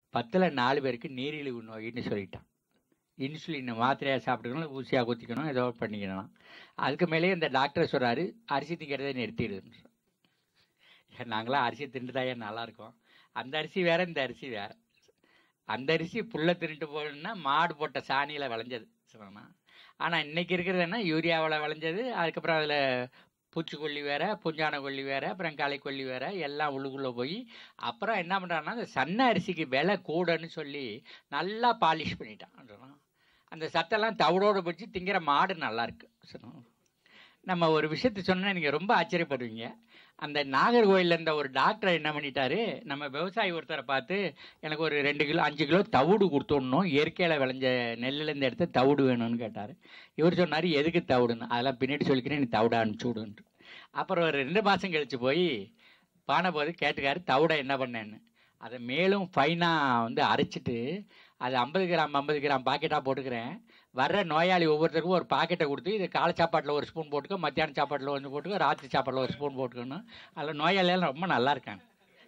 பத்தில் நாலு பேருக்கு நீரிழிவு நோயின்னு சொல்லிட்டான் இன்சுலின் மாத்திரையாக சாப்பிட்டுக்கணும் ஊசியாக குத்திக்கணும் ஏதோ பண்ணிக்கணும் அதுக்கு மேலேயே இந்த டாக்டர் சொல்கிறாரு அரிசி திங்கிறதே நிறுத்திடுதுன்னு நாங்களாம் அரிசி தின்றுதாயே நல்லா இருக்கோம் அந்த அரிசி வேற இந்த அரிசி வேற அந்த அரிசி புல்லை தின்னுட்டு போகணுன்னா மாடு போட்ட சாணியில் விளைஞ்சது சொல்லணும் ஆனால் இன்னைக்கு இருக்கிறது என்ன யூரியாவில் விளைஞ்சது அதுக்கப்புறம் அதில் பூச்சிக்கொல்லி வேற புஞ்சான கொல்லி வேற அப்புறம் களைக்கொல்லி வேற எல்லாம் உள்ளுக்குள்ளே போய் அப்புறம் என்ன பண்ணுறான்னா அந்த சன்ன அரிசிக்கு விலை கூடன்னு சொல்லி நல்லா பாலிஷ் பண்ணிட்டான் சொன்னான். அந்த சத்தெல்லாம் தவிடோடு பிடிச்சி திங்கிற மாடு நல்லா இருக்கு சொன்னோம். நம்ம ஒரு விஷயத்தை சொன்னா நீங்கள் ரொம்ப ஆச்சரியப்படுவீங்க அந்த நாகர்கோயிலில் இருந்த ஒரு டாக்டர் என்ன பண்ணிட்டாரு நம்ம விவசாயி ஒருத்தரை பார்த்து எனக்கு ஒரு ரெண்டு கிலோ அஞ்சு கிலோ தவிடு கொடுத்துடணும் இயற்கையில் விளைஞ்ச நெல்லுலேருந்து எடுத்து தவிடு வேணும்னு கேட்டார் இவர் சொன்னார் எதுக்கு தவிடுன்னு அதெல்லாம் பின்னாடி சொல்லிக்கிறேன் நீ தவிட அனுப்பிச்சி விடுன்ட்டு அப்புறம் ஒரு ரெண்டு மாதம் கழிச்சு போய் பானை போது கேட்டுக்காரு தவிட என்ன பண்ணேன்னு அதை மேலும் ஃபைனாக வந்து அரைச்சிட்டு அது ஐம்பது கிராம் ஐம்பது கிராம் பாக்கெட்டாக போட்டுக்கிறேன் வர்ற நோயாளி ஒவ்வொருத்தருக்கும் ஒரு பாக்கெட்டை கொடுத்து இது காலை சாப்பாட்டில் ஒரு ஸ்பூன் போட்டுக்கோ மத்தியான சாப்பாட்டில் கொஞ்சம் போட்டுக்கோ ராத்திரி சாப்பாட்டில் ஒரு ஸ்பூன் போட்டுக்கணும் அதில் நோயாளியெல்லாம் ரொம்ப நல்லா இருக்காங்க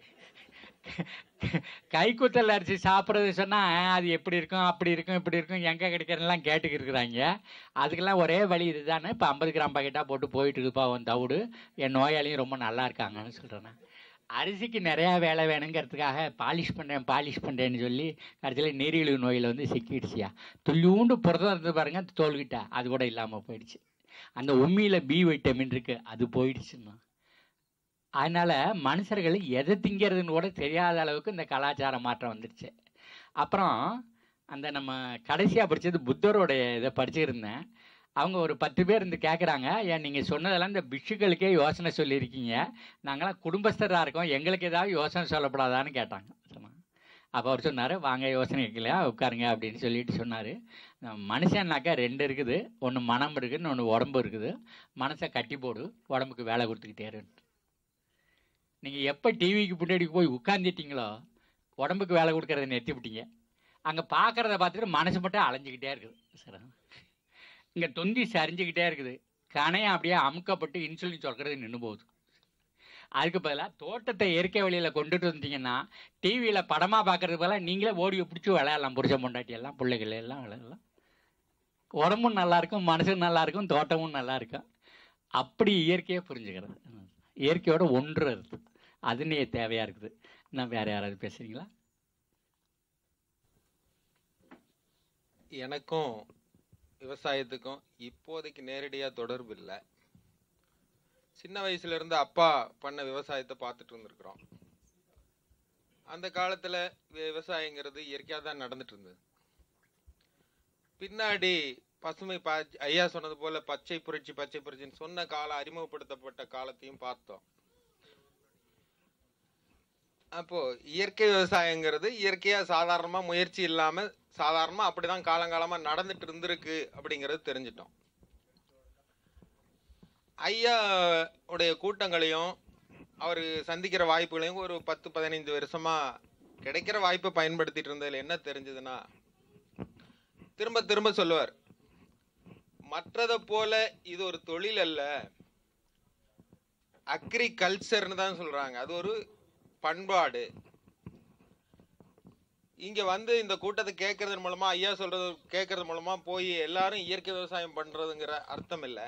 கைக்குத்தல் அரிசி சாப்பிட்றது சொன்னால் அது எப்படி இருக்கும் அப்படி இருக்கும் இப்படி இருக்கும் எங்கே கிடைக்கிறதெல்லாம் கேட்டுக்கு இருக்கிறாங்க அதுக்கெல்லாம் ஒரே வழி இதுதானே இப்போ ஐம்பது கிராம் பாக்கெட்டாக போட்டு போயிட்டு இருக்குப்பா அவன் தவிடு என் நோயாளியும் ரொம்ப நல்லா இருக்காங்கன்னு சொல்கிறேன் அரிசிக்கு நிறையா வேலை வேணுங்கிறதுக்காக பாலிஷ் பண்ணுறேன் பாலிஷ் பண்ணுறேன்னு சொல்லி கடைசியில் நீரிழிவு நோயில் வந்து சிக்கிடுச்சியா துள்ளியூண்டு புரதம் இருந்து பாருங்க தோல்கிட்ட அது கூட இல்லாமல் போயிடுச்சு அந்த உண்மையில் பி வைட்டமின் இருக்கு அது போயிடுச்சுன்னா அதனால் மனுஷர்கள் எதை திங்கிறதுன்னு கூட தெரியாத அளவுக்கு இந்த கலாச்சார மாற்றம் வந்துடுச்சு அப்புறம் அந்த நம்ம கடைசியாக படித்தது புத்தருடைய இதை படிச்சிருந்தேன் அவங்க ஒரு பத்து பேர் இருந்து கேட்குறாங்க ஏன் நீங்கள் சொன்னதெல்லாம் இந்த பிஷுக்களுக்கே யோசனை சொல்லியிருக்கீங்க நாங்களாம் குடும்பஸ்தராக இருக்கோம் எங்களுக்கு ஏதாவது யோசனை சொல்லப்படாதான்னு கேட்டாங்க சொன்னாங்க அப்போ அவர் சொன்னார் வாங்க யோசனை கேட்கலையா உட்காருங்க அப்படின்னு சொல்லிட்டு சொன்னார் மனுஷன்னாக்கா ரெண்டு இருக்குது ஒன்று மனம் இருக்குது ஒன்று உடம்பு இருக்குது மனசை கட்டி போடு உடம்புக்கு வேலை கொடுத்துக்கிட்டே இரு நீங்கள் எப்போ டிவிக்கு முன்னாடி போய் உட்காந்துட்டீங்களோ உடம்புக்கு வேலை கொடுக்கறத நிறுத்தி விட்டீங்க அங்கே பார்க்குறத பார்த்துட்டு மனசு மட்டும் அலைஞ்சிக்கிட்டே இருக்குது சரி இங்கே தொந்தி சரிஞ்சுக்கிட்டே இருக்குது கணையம் அப்படியே அமுக்கப்பட்டு இன்சுலின் சொல்கிறது நின்று போகுது அதுக்கு பதிலாக தோட்டத்தை இயற்கை வழியில் கொண்டுட்டு வந்தீங்கன்னா டிவியில் படமாக பார்க்கறது பதிலாக நீங்களே ஓடியை பிடிச்சி விளையாடலாம் புருஷன் பொண்டாட்டி எல்லாம் பிள்ளைகள் எல்லாம் விளையாடலாம் உடம்பும் நல்லா இருக்கும் மனசும் நல்லா இருக்கும் தோட்டமும் நல்லா இருக்கும் அப்படி இயற்கையை புரிஞ்சுக்கிறது இயற்கையோட ஒன்றுறது அதுனே தேவையாக இருக்குது இன்னும் வேறு யாராவது பேசுகிறீங்களா எனக்கும் விவசாயத்துக்கும் இப்போதைக்கு நேரடியாக தொடர்பு இல்லை சின்ன வயசுல இருந்து அப்பா பண்ண விவசாயத்தை பார்த்துட்டு இருந்திருக்கிறோம் அந்த காலத்துல விவசாயங்கிறது இயற்கையாக தான் நடந்துட்டு இருந்தது பின்னாடி பசுமை பா ஐயா சொன்னது போல பச்சை புரட்சி பச்சை புரட்சின்னு சொன்ன காலம் அறிமுகப்படுத்தப்பட்ட காலத்தையும் பார்த்தோம் அப்போ இயற்கை விவசாயங்கிறது இயற்கையா சாதாரணமா முயற்சி இல்லாம சாதாரணமா அப்படிதான் காலங்காலமா நடந்துட்டு இருந்திருக்கு அப்படிங்கறது தெரிஞ்சிட்டோம் ஐயா உடைய கூட்டங்களையும் அவர் சந்திக்கிற வாய்ப்புகளையும் ஒரு பத்து பதினைந்து வருஷமா கிடைக்கிற வாய்ப்பை பயன்படுத்திட்டு இருந்ததுல என்ன தெரிஞ்சதுன்னா திரும்ப திரும்ப சொல்லுவார் மற்றதை போல இது ஒரு தொழில் அல்ல அக்ரிகல்ச்சர்னு தான் சொல்றாங்க அது ஒரு பண்பாடு இங்க வந்து இந்த கூட்டத்தை கேட்கறது மூலமா ஐயா சொல்றது கேட்கறது மூலமா போய் எல்லாரும் இயற்கை விவசாயம் பண்றதுங்கிற அர்த்தம் இல்லை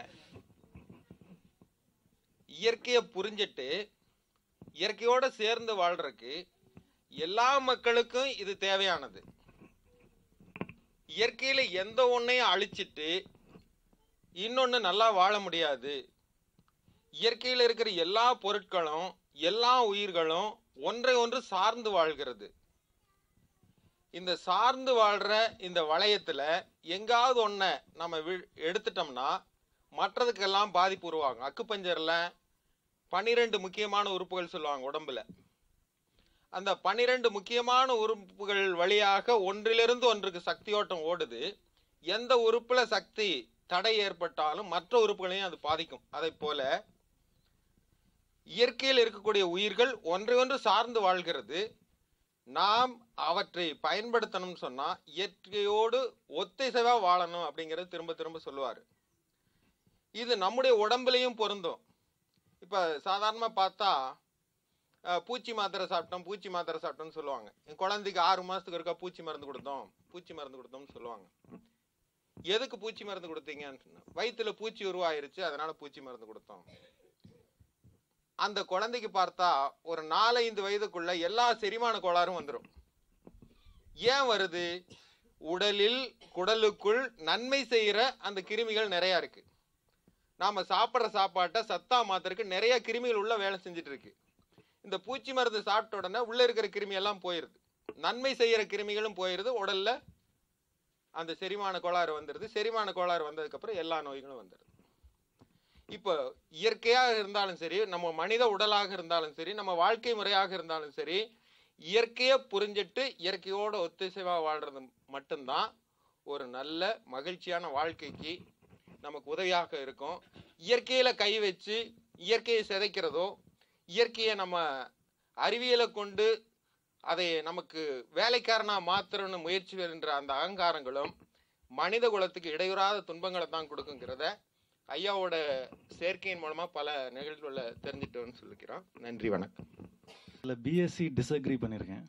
இயற்கையை புரிஞ்சிட்டு இயற்கையோட சேர்ந்து வாழ்றதுக்கு எல்லா மக்களுக்கும் இது தேவையானது இயற்கையில எந்த ஒன்னையும் அழிச்சிட்டு இன்னொன்னு நல்லா வாழ முடியாது இயற்கையில இருக்கிற எல்லா பொருட்களும் எல்லா உயிர்களும் ஒன்றை ஒன்று சார்ந்து வாழ்கிறது இந்த சார்ந்து வாழ்ற இந்த வளையத்துல எங்காவது ஒன்றை நம்ம வி- எடுத்துட்டோம்னா மற்றதுக்கெல்லாம் பாதிப்பு உருவாகும் அக்குப்பஞ்சர்ல பன்னிரெண்டு முக்கியமான உறுப்புகள் சொல்லுவாங்க உடம்புல அந்த பன்னிரெண்டு முக்கியமான உறுப்புகள் வழியாக ஒன்றிலிருந்து ஒன்றுக்கு சக்தியோட்டம் ஓடுது எந்த உறுப்புல சக்தி தடை ஏற்பட்டாலும் மற்ற உறுப்புகளையும் அது பாதிக்கும் அதை போல இயற்கையில் இருக்கக்கூடிய உயிர்கள் ஒன்றை ஒன்று சார்ந்து வாழ்கிறது நாம் அவற்றை பயன்படுத்தணும்னு சொன்னா இயற்கையோடு ஒத்திசைவா வாழணும் அப்படிங்கறது திரும்ப திரும்ப சொல்லுவாரு இது நம்முடைய உடம்புலையும் பொருந்தும் இப்ப சாதாரணமா பார்த்தா அஹ், பூச்சி மாத்திரை சாப்பிட்டோம் பூச்சி மாத்திரை சாப்பிட்டோம்னு சொல்லுவாங்க என் குழந்தைக்கு ஆறு மாசத்துக்கு ஒருக்கா பூச்சி மருந்து கொடுத்தோம் பூச்சி மருந்து கொடுத்தோம்னு சொல்லுவாங்க எதுக்கு பூச்சி மருந்து கொடுத்தீங்கன்னு சொன்னா, வயித்துல பூச்சி உருவாயிருச்சு அதனால பூச்சி மருந்து கொடுத்தோம் அந்த குழந்தைக்கு பார்த்தா ஒரு நாலஞ்சு வயதுக்குள்ள எல்லா செரிமான கோளாறும் வந்துடும் ஏன் வருது உடலில் குடலுக்குள் நன்மை செய்யற அந்த கிருமிகள் நிறைய இருக்கு நாம சாப்பிட்ற சாப்பாட்டை சத்தா மாத்திரக்கு நிறைய கிருமிகள் உள்ள வேலை செஞ்சுட்டு இருக்கு இந்த பூச்சி மருந்து சாப்பிட்ட உடனே உள்ள இருக்கிற கிருமி எல்லாம் போயிருது நன்மை செய்யற கிருமிகளும் போயிருது உடல்ல அந்த செரிமான கோளாறு வந்துடுது செரிமான கோளாறு வந்ததுக்கு அப்புறம் எல்லா நோய்களும் வந்துடுது இப்போ இயற்கையாக இருந்தாலும் சரி நம்ம மனித உடலாக இருந்தாலும் சரி நம்ம வாழ்க்கை முறையாக இருந்தாலும் சரி இயற்கையை புரிஞ்சிட்டு இயற்கையோட ஒத்திசைவா வாழ்றது மட்டும்தான் ஒரு நல்ல மகிழ்ச்சியான வாழ்க்கைக்கு நமக்கு உதவியாக இருக்கும் இயற்கையில கை வச்சு இயற்கையை சிதைக்கிறதோ இயற்கையை நம்ம அறிவியலை கொண்டு அதை நமக்கு வேலைக்காரனா மாத்திரன்னு முயற்சி என்ற அந்த அகங்காரங்களும் மனித குலத்துக்கு இடையூறாத துன்பங்களை தான் கொடுக்குங்கிறத ஐயாவோட சேர்க்கையின் மூலமா பல நிகழ்வுகளை தெரிஞ்சுட்டோம்னு சொல்லிக்கிறோம் நன்றி வணக்கம் இதில் பிஎஸ்சி டிஸ்அக்ரி பண்ணியிருக்கேன்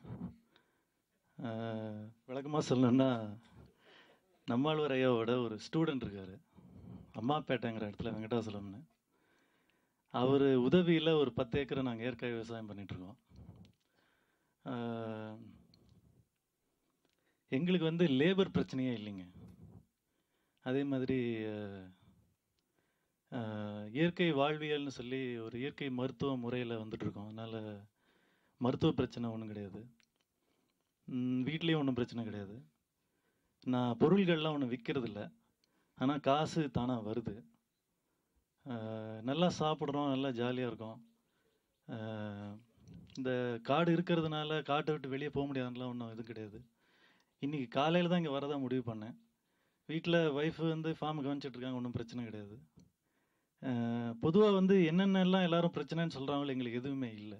விளக்கமாக சொல்லணும்னா நம்மாழ்வார் ஐயாவோட ஒரு ஸ்டூடெண்ட் இருக்கார் அம்மாப்பேட்டைங்கிற இடத்துல வெங்கடாசலம்னு அவர் உதவியில் ஒரு பத்து ஏக்கரை நாங்கள் ஏற்காய் விவசாயம் பண்ணிகிட்ருக்கோம் எங்களுக்கு வந்து லேபர் பிரச்சனையே இல்லைங்க அதே மாதிரி அஹ், அஹ், இயற்கை வாழ்வியல்னு சொல்லி ஒரு இயற்கை மருத்துவ முறையில் வந்துட்டுருக்கோம் அதனால் மருத்துவ பிரச்சனை ஒன்றும் கிடையாது வீட்லேயும் ஒன்றும் பிரச்சனை கிடையாது நான் பொருள்கள்லாம் ஒன்றும் விற்கிறதில்ல ஆனால் காசு தானாக வருது அஹ், நல்லா சாப்பிட்றோம் நல்லா ஜாலியாக இருக்கோம் அஹ், இந்த காடு இருக்கிறதுனால காட்டை விட்டு வெளியே போக முடியாதுலாம் ஒன்றும் இது கிடையாது இன்றைக்கி காலையில் தான் இங்கே வரதா முடிவு பண்ணேன் வீட்டில் ஒய்ஃபு வந்து ஃபார்ம் கவனிச்சிட்டு இருக்காங்க ஒன்றும் பிரச்சனை கிடையாது பொதுவாக வந்து என்னென்னலாம் எல்லாரும் பிரச்சனைன்னு சொல்கிறாங்களோ எங்களுக்கு எதுவுமே இல்லை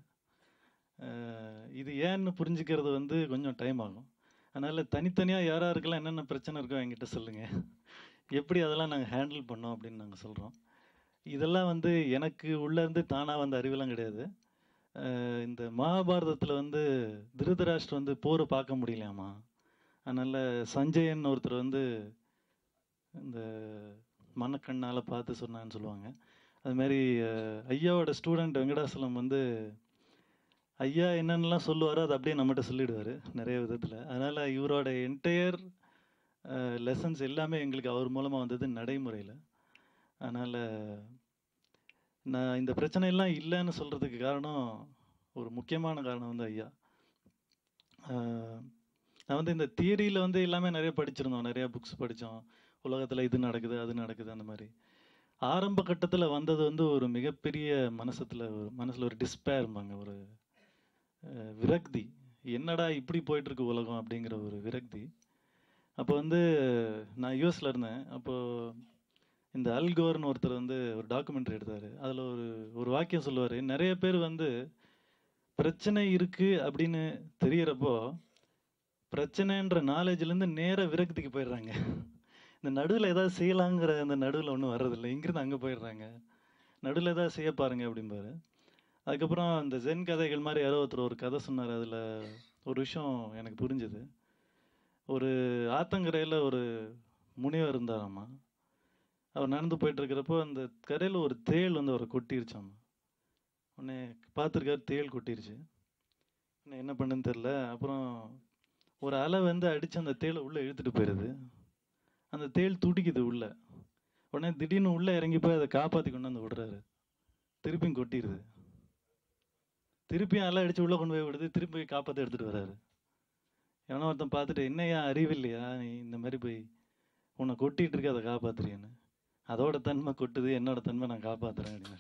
அஹ் இது ஏன்னு புரிஞ்சுக்கிறது வந்து கொஞ்சம் டைம் ஆகும் அதனால் தனித்தனியாக யார் யாருக்கெல்லாம் என்னென்ன பிரச்சனை இருக்கோ என்கிட்ட சொல்லுங்கள் எப்படி அதெல்லாம் நாங்கள் ஹேண்டில் பண்ணோம் அப்படின்னு நாங்கள் சொல்கிறோம் இதெல்லாம் வந்து எனக்கு உள்ளேருந்து தானாக வந்த அறிவெல்லாம் கிடையாது அஹ் இந்த மகாபாரதத்தில் வந்து திருதராஷ்டிரம் வந்து போரை பார்க்க முடியலையாமா அதனால் சஞ்சயன் ஒருத்தர் வந்து இந்த மனக்கண்ணால் பார்த்து சொன்னான்னு சொல்லுவாங்க அது மாதிரி அஹ், ஐயாவோட ஸ்டூடெண்ட் வெங்கடாசலம் வந்து ஐயா என்னென்னலாம் சொல்லுவாரோ அதை அப்படியே நம்மகிட்ட சொல்லிடுவார் நிறைய விதத்தில் அதனால் இவரோட என்டையர் லெசன்ஸ் எல்லாமே எங்களுக்கு அவர் மூலமாக வந்தது நடைமுறையில் அதனால் நான் இந்த பிரச்சனையெல்லாம் இல்லைன்னு சொல்கிறதுக்கு காரணம் ஒரு முக்கியமான காரணம் வந்து ஐயா அஹ், நான் வந்து இந்த தியரியில் வந்து எல்லாமே நிறைய படிச்சிருந்தோம் நிறைய புக்ஸ் படித்தோம் உலகத்தில் இது நடக்குது அது நடக்குது அந்த மாதிரி ஆரம்ப கட்டத்தில் வந்தது வந்து ஒரு மிகப்பெரிய மனசத்தில் ஒரு மனசில் ஒரு டிஸ்பேர்பாங்க ஒரு அஹ், விரக்தி என்னடா இப்படி போயிட்டு இருக்கு உலகம் அப்படிங்கிற ஒரு விரக்தி அப்போ வந்து நான் யூஎஸில் இருந்தேன் அப்போது இந்த அல்கோர்னு ஒருத்தர் வந்து ஒரு டாக்குமெண்ட்ரி எடுத்தார் அதில் ஒரு ஒரு வாக்கியம் சொல்லுவார் நிறைய பேர் வந்து பிரச்சனை இருக்குது அப்படின்னு தெரியறப்போ பிரச்சனைன்ற நாலேஜ்லேருந்து நேர விரக்திக்கு போயிடுறாங்க இந்த நடுவில் ஏதாவது செய்யலாங்கிற அந்த நடுவில் ஒன்றும் வர்றதில்லை இங்கிருந்து அங்கே போயிடுறாங்க நடுவில் ஏதாவது செய்ய பாருங்க அப்படிம்பாரு அதுக்கப்புறம் இந்த ஜென் கதைகள் மாதிரி யாரோ ஒருத்தர் ஒரு கதை சொன்னார் அதில் ஒரு விஷயம் எனக்கு புரிஞ்சுது ஒரு ஆத்தங்கரையில் ஒரு முனிவர் இருந்தாராம்மா அவர் நடந்து போயிட்டு இருக்கிறப்போ அந்த கரையில் ஒரு தேள் வந்து அவரை கொட்டிருச்சாம்மா உடனே பார்த்துருக்காரு தேள் கொட்டிருச்சு உடனே என்ன பண்ணுன்னு தெரில அப்புறம் ஒரு அலை வந்து அடித்து அந்த தேளை உள்ளே இழுத்துட்டு போயிடுது அந்த தேள் துடிக்குது உள்ள உடனே திடீர்னு உள்ளே இறங்கி போய் அதை காப்பாற்றி கொண்டு வந்து விடுறாரு திருப்பியும் கொட்டிடுது திருப்பியும் அலை அடித்து உள்ளே கொண்டு போய் விடுது திருப்பி போய் காப்பாற்றி எடுத்துகிட்டு வராரு எவனோ ஒருத்தன் பார்த்துட்டு என்னையா அறிவில்லையா நீ இந்த மாதிரி போய் உன்னை கொட்டிட்டு இருக்க அதை காப்பாத்துறியன்னு அதோட தன்மை கொட்டுது என்னோட தன்மை நான் காப்பாத்துறேன் அப்படின்னு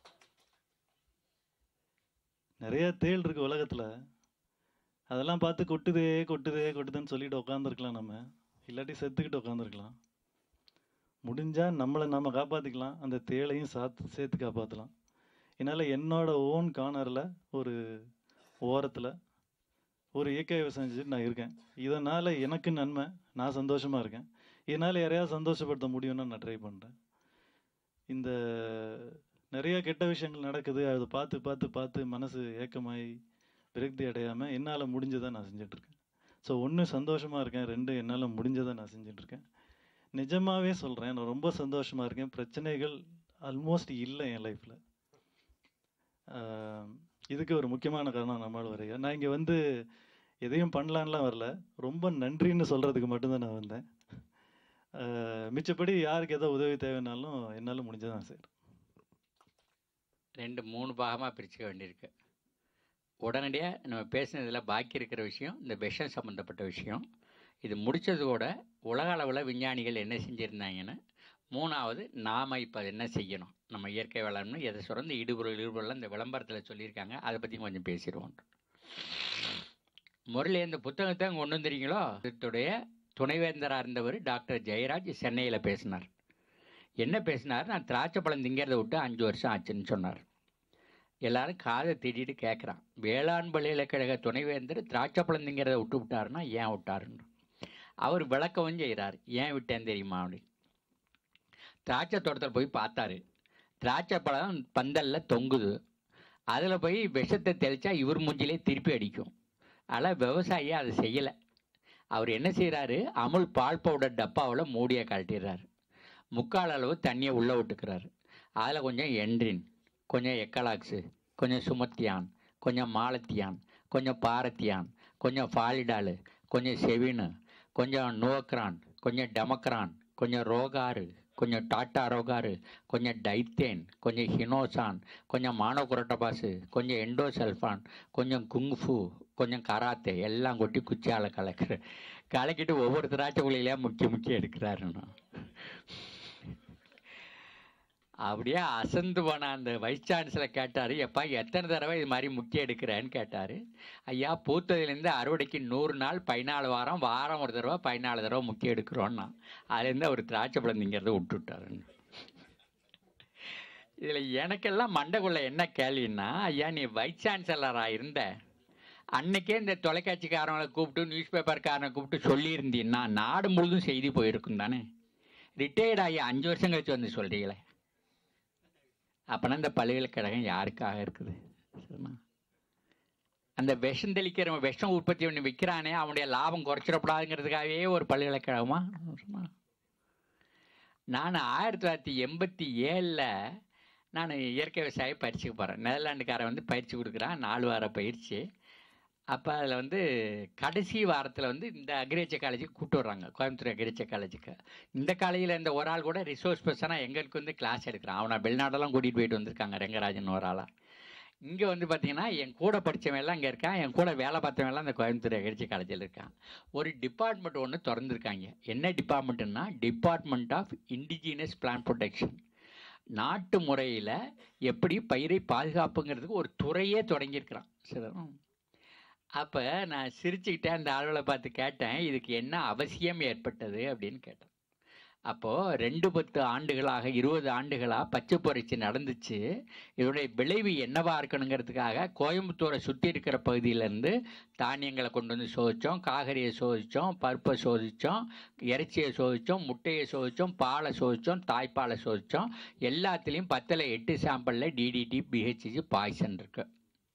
நிறைய தேள் இருக்கு உலகத்துல அதெல்லாம் பார்த்து கொட்டுதே கொட்டுதே கொட்டுதுன்னு சொல்லிட்டு உட்காந்துருக்கலாம் நம்ம இல்லாட்டி செத்துக்கிட்டு உட்காந்துருக்கலாம் முடிஞ்சா நம்மளை நம்ம காப்பாத்திக்கலாம் அந்த தேளையும் சாத்து சேர்த்து காப்பாற்றலாம் என்னால் என்னோட ஓன் கார்னரில் ஒரு ஓரத்தில் ஒரு இயற்கை விவசாயம் செஞ்சுட்டு நான் இருக்கேன் இதனால் எனக்கு நன்மை நான் சந்தோஷமாக இருக்கேன் இதனால் யாரையாவது சந்தோஷப்படுத்த முடியும்னு நான் ட்ரை பண்ணுறேன் இந்த நிறைய கெட்ட விஷயங்கள் நடக்குது அதை பார்த்து பார்த்து பார்த்து மனசு ஏக்கமாயி விரக்தி அடையாமல் என்னால் முடிஞ்சதை நான் செஞ்சிட்ருக்கேன் ஸோ ஒன்று சந்தோஷமாக இருக்கேன் ரெண்டு என்னால் முடிஞ்சதை நான் செஞ்சிட்ருக்கேன் நிஜமாகவே சொல்கிறேன் நான் ரொம்ப சந்தோஷமாக இருக்கேன் பிரச்சனைகள் ஆல்மோஸ்ட் இல்லை என் லைஃப்பில் இதுக்கு ஒரு முக்கியமான காரணம் நம்மளால் வரைய நான் இங்கே வந்து எதையும் பண்ணலான்லாம் வரல ரொம்ப நன்றின்னு சொல்கிறதுக்கு மட்டும்தான் நான் வந்தேன் ஆஹ் மிச்சப்படி யாருக்கு எதோ உதவி தேவைனாலும் என்னால் முடிஞ்சதை நான் செய்கிறேன் ரெண்டு மூணு பாகமாக பிரிச்சுக்க வேண்டியிருக்கு உடனடியாக நம்ம பேசினதில் பாக்கி இருக்கிற விஷயம் இந்த விஷம் சம்மந்தப்பட்ட விஷயம் இது முடிச்சது கூட உலக அளவில் விஞ்ஞானிகள் என்ன செஞ்சுருந்தாங்கன்னு மூணாவது நாம் இப்போ என்ன செய்யணும் நம்ம இயற்கை வேளாண்மை எதை சொல்கிறோம் இந்த இடுபொருள் இடுபொருள் இந்த விளம்பரத்தில் சொல்லியிருக்காங்க அதை பற்றி கொஞ்சம் பேசிடுவோம் முரளி இந்த புத்தகத்தை அங்கே ஒன்று வந்துறீங்களோ இதோடைய துணைவேந்தராக இருந்தவர் டாக்டர் ஜெயராஜ் சென்னையில் பேசினார் என்ன பேசினார் நான் திராட்சை பழம் திங்கிறத விட்டு அஞ்சு வருஷம் ஆச்சுன்னு சொன்னார் எல்லாரும் காதை திட்டிட்டு கேட்குறான் வேளாண் பல்கலைக்கழக துணைவேந்தர் திராட்சை பழம் திங்கிறத விட்டு விட்டாருன்னா ஏன் விட்டாருன்னு அவர் விளக்கவும் செய்கிறார் ஏன் விட்டேன் தெரியுமா அப்படி திராட்சை தோட்டத்தில் போய் பார்த்தாரு திராட்சை பழம் பந்தலில் தொங்குது அதில் போய் விஷத்தை தெளித்தா இவர் மூஞ்சிலே திருப்பி அடிக்கும் ஆனால் விவசாயி அதை செய்யலை அவர் என்ன செய்கிறாரு அமுல் பால் பவுடர் டப்பாவில் மூடியை கழட்டிடுறாரு முக்கால் அளவு தண்ணியை உள்ளே விட்டுக்கிறாரு அதில் கொஞ்சம் என்ட்ரின் கொஞ்சம் எக்கலாக்ஸு கொஞ்சம் சுமத்தியான் கொஞ்சம் மாலத்தியான் கொஞ்சம் பாரத்தியான் கொஞ்சம் ஃபாலிடாலு கொஞ்சம் செவினு கொஞ்சம் நோக்ரான் கொஞ்சம் டெமக்ரான் கொஞ்சம் ரோகாரு கொஞ்சம் டாட்டா ரோகாரு கொஞ்சம் டைத்தேன் கொஞ்சம் ஹினோசான் கொஞ்சம் மானோகுரட்டபாசு கொஞ்சம் எண்டோசல்ஃபான் கொஞ்சம் குங்ஃபு கொஞ்சம் கராத்தே எல்லாம் கொட்டி குச்சியால் கலக்கிற கலக்கிட்டு ஒவ்வொரு திராட்சை குழியிலையா முக்கிய முக்கிய எடுக்கிறாருன்னு அப்படியே அசந்து போன அந்த வைஸ் சான்சலர் கேட்டார் எப்பா எத்தனை தடவை இது மாதிரி முக்கிய எடுக்கிறேன்னு கேட்டார் ஐயா பூத்ததுலேருந்து அறுவடைக்கு நூறு நாள் பதினாலு வாரம் வாரம் ஒரு தடவை பதினாலு தடவை முக்கிய எடுக்கிறோன்னா அதுலேருந்து அவர் திராட்சை பழம் திங்கிறத விட்டுவிட்டாருன்னு இதில் எனக்கெல்லாம் மண்டைக்குள்ள என்ன கேள்வின்னா ஐயா நீ வைஸ் சான்சலராக இருந்த அன்னைக்கே இந்த தொலைக்காட்சிக்காரங்களை கூப்பிட்டு நியூஸ் பேப்பர்காரனை கூப்பிட்டு சொல்லியிருந்தீங்கன்னா நாடு முழுதும் செய்தி போயிருக்கும் தானே ரிட்டையர்ட் ஆகி அஞ்சு வருஷம் கழிச்சு வந்து சொல்கிறீங்களே அப்போனா இந்த பல்கலைக்கழகம் யாருக்காக இருக்குது சரிண்ணா அந்த விஷம் தெளிக்கிற விஷம் உற்பத்தி பண்ணி விற்கிறானே அவனுடைய லாபம் குறைச்சிடக்கூடாதுங்கிறதுக்காகவே ஒரு பல்கலைக்கழகமா சரிண்ணா நான் ஆயிரத்தி தொள்ளாயிரத்தி எண்பத்தி ஏழில் நான் இயற்கை விவசாயம் பயிற்சிக்கு போகிறேன் நெதர்லாண்டுக்காரன் வந்து பயிற்சி கொடுக்குறான் நாலு வார பயிற்சி அப்போ அதில் வந்து கடைசி வாரத்தில் வந்து இந்த அக்ரிகல்ச்சர் காலேஜுக்கு கூப்பிட்டு வர்றாங்க கோயம்புத்தூர் அக்ரிகல்ச்சர் காலேஜுக்கு இந்த காலேஜில் இந்த ஒரு ஆள் கூட ரிசோர்ஸ் பர்சனாக எங்களுக்கு வந்து கிளாஸ் எடுக்கிறான் அவனை வெளிநாடெல்லாம் கூட்டிகிட்டு போயிட்டு வந்திருக்காங்க ரெங்கராஜன் ஒரு ஆளாக இங்கே வந்து பார்த்தீங்கன்னா என் கூட படித்தவன் எல்லாம் இங்கே இருக்கான் என் கூட வேலை பார்த்தவன் எல்லாம் இந்த கோயம்புத்தூர் அக்ரிகல்ச்சர் காலேஜில் இருக்கான் ஒரு டிபார்ட்மெண்ட் ஒன்று திறந்துருக்காங்க என்ன டிபார்ட்மெண்ட்டுன்னா department of indigenous plan protection நாட்டு முறையில் எப்படி பயிரை பாதுகாப்புங்கிறதுக்கு ஒரு துறையே தொடங்கியிருக்கிறான் சரி அப்போ நான் சிரிச்சுக்கிட்டே அந்த ஆளுகளை பார்த்து கேட்டேன் இதுக்கு என்ன அவசியம் ஏற்பட்டது அப்படின்னு கேட்டேன் அப்போது ரெண்டு பத்து ஆண்டுகளாக இருபது ஆண்டுகளாக பச்சை புரட்சி நடந்துச்சு இதனுடைய விளைவு என்னவா இருக்கணுங்கிறதுக்காக கோயம்புத்தூரை சுற்றி இருக்கிற பகுதியிலேருந்து தானியங்களை கொண்டு வந்து சோதித்தோம் காகரியை சோதித்தோம் பருப்பை சோதித்தோம் இறைச்சியை சோதித்தோம் முட்டையை சோதித்தோம் பாலை சோதித்தோம் தாய்ப்பாலை சோதித்தோம் எல்லாத்துலேயும் பத்தில் எட்டு சாம்பிளில் டிடிடி பிஹெச்சி பாய்சன் இருக்குது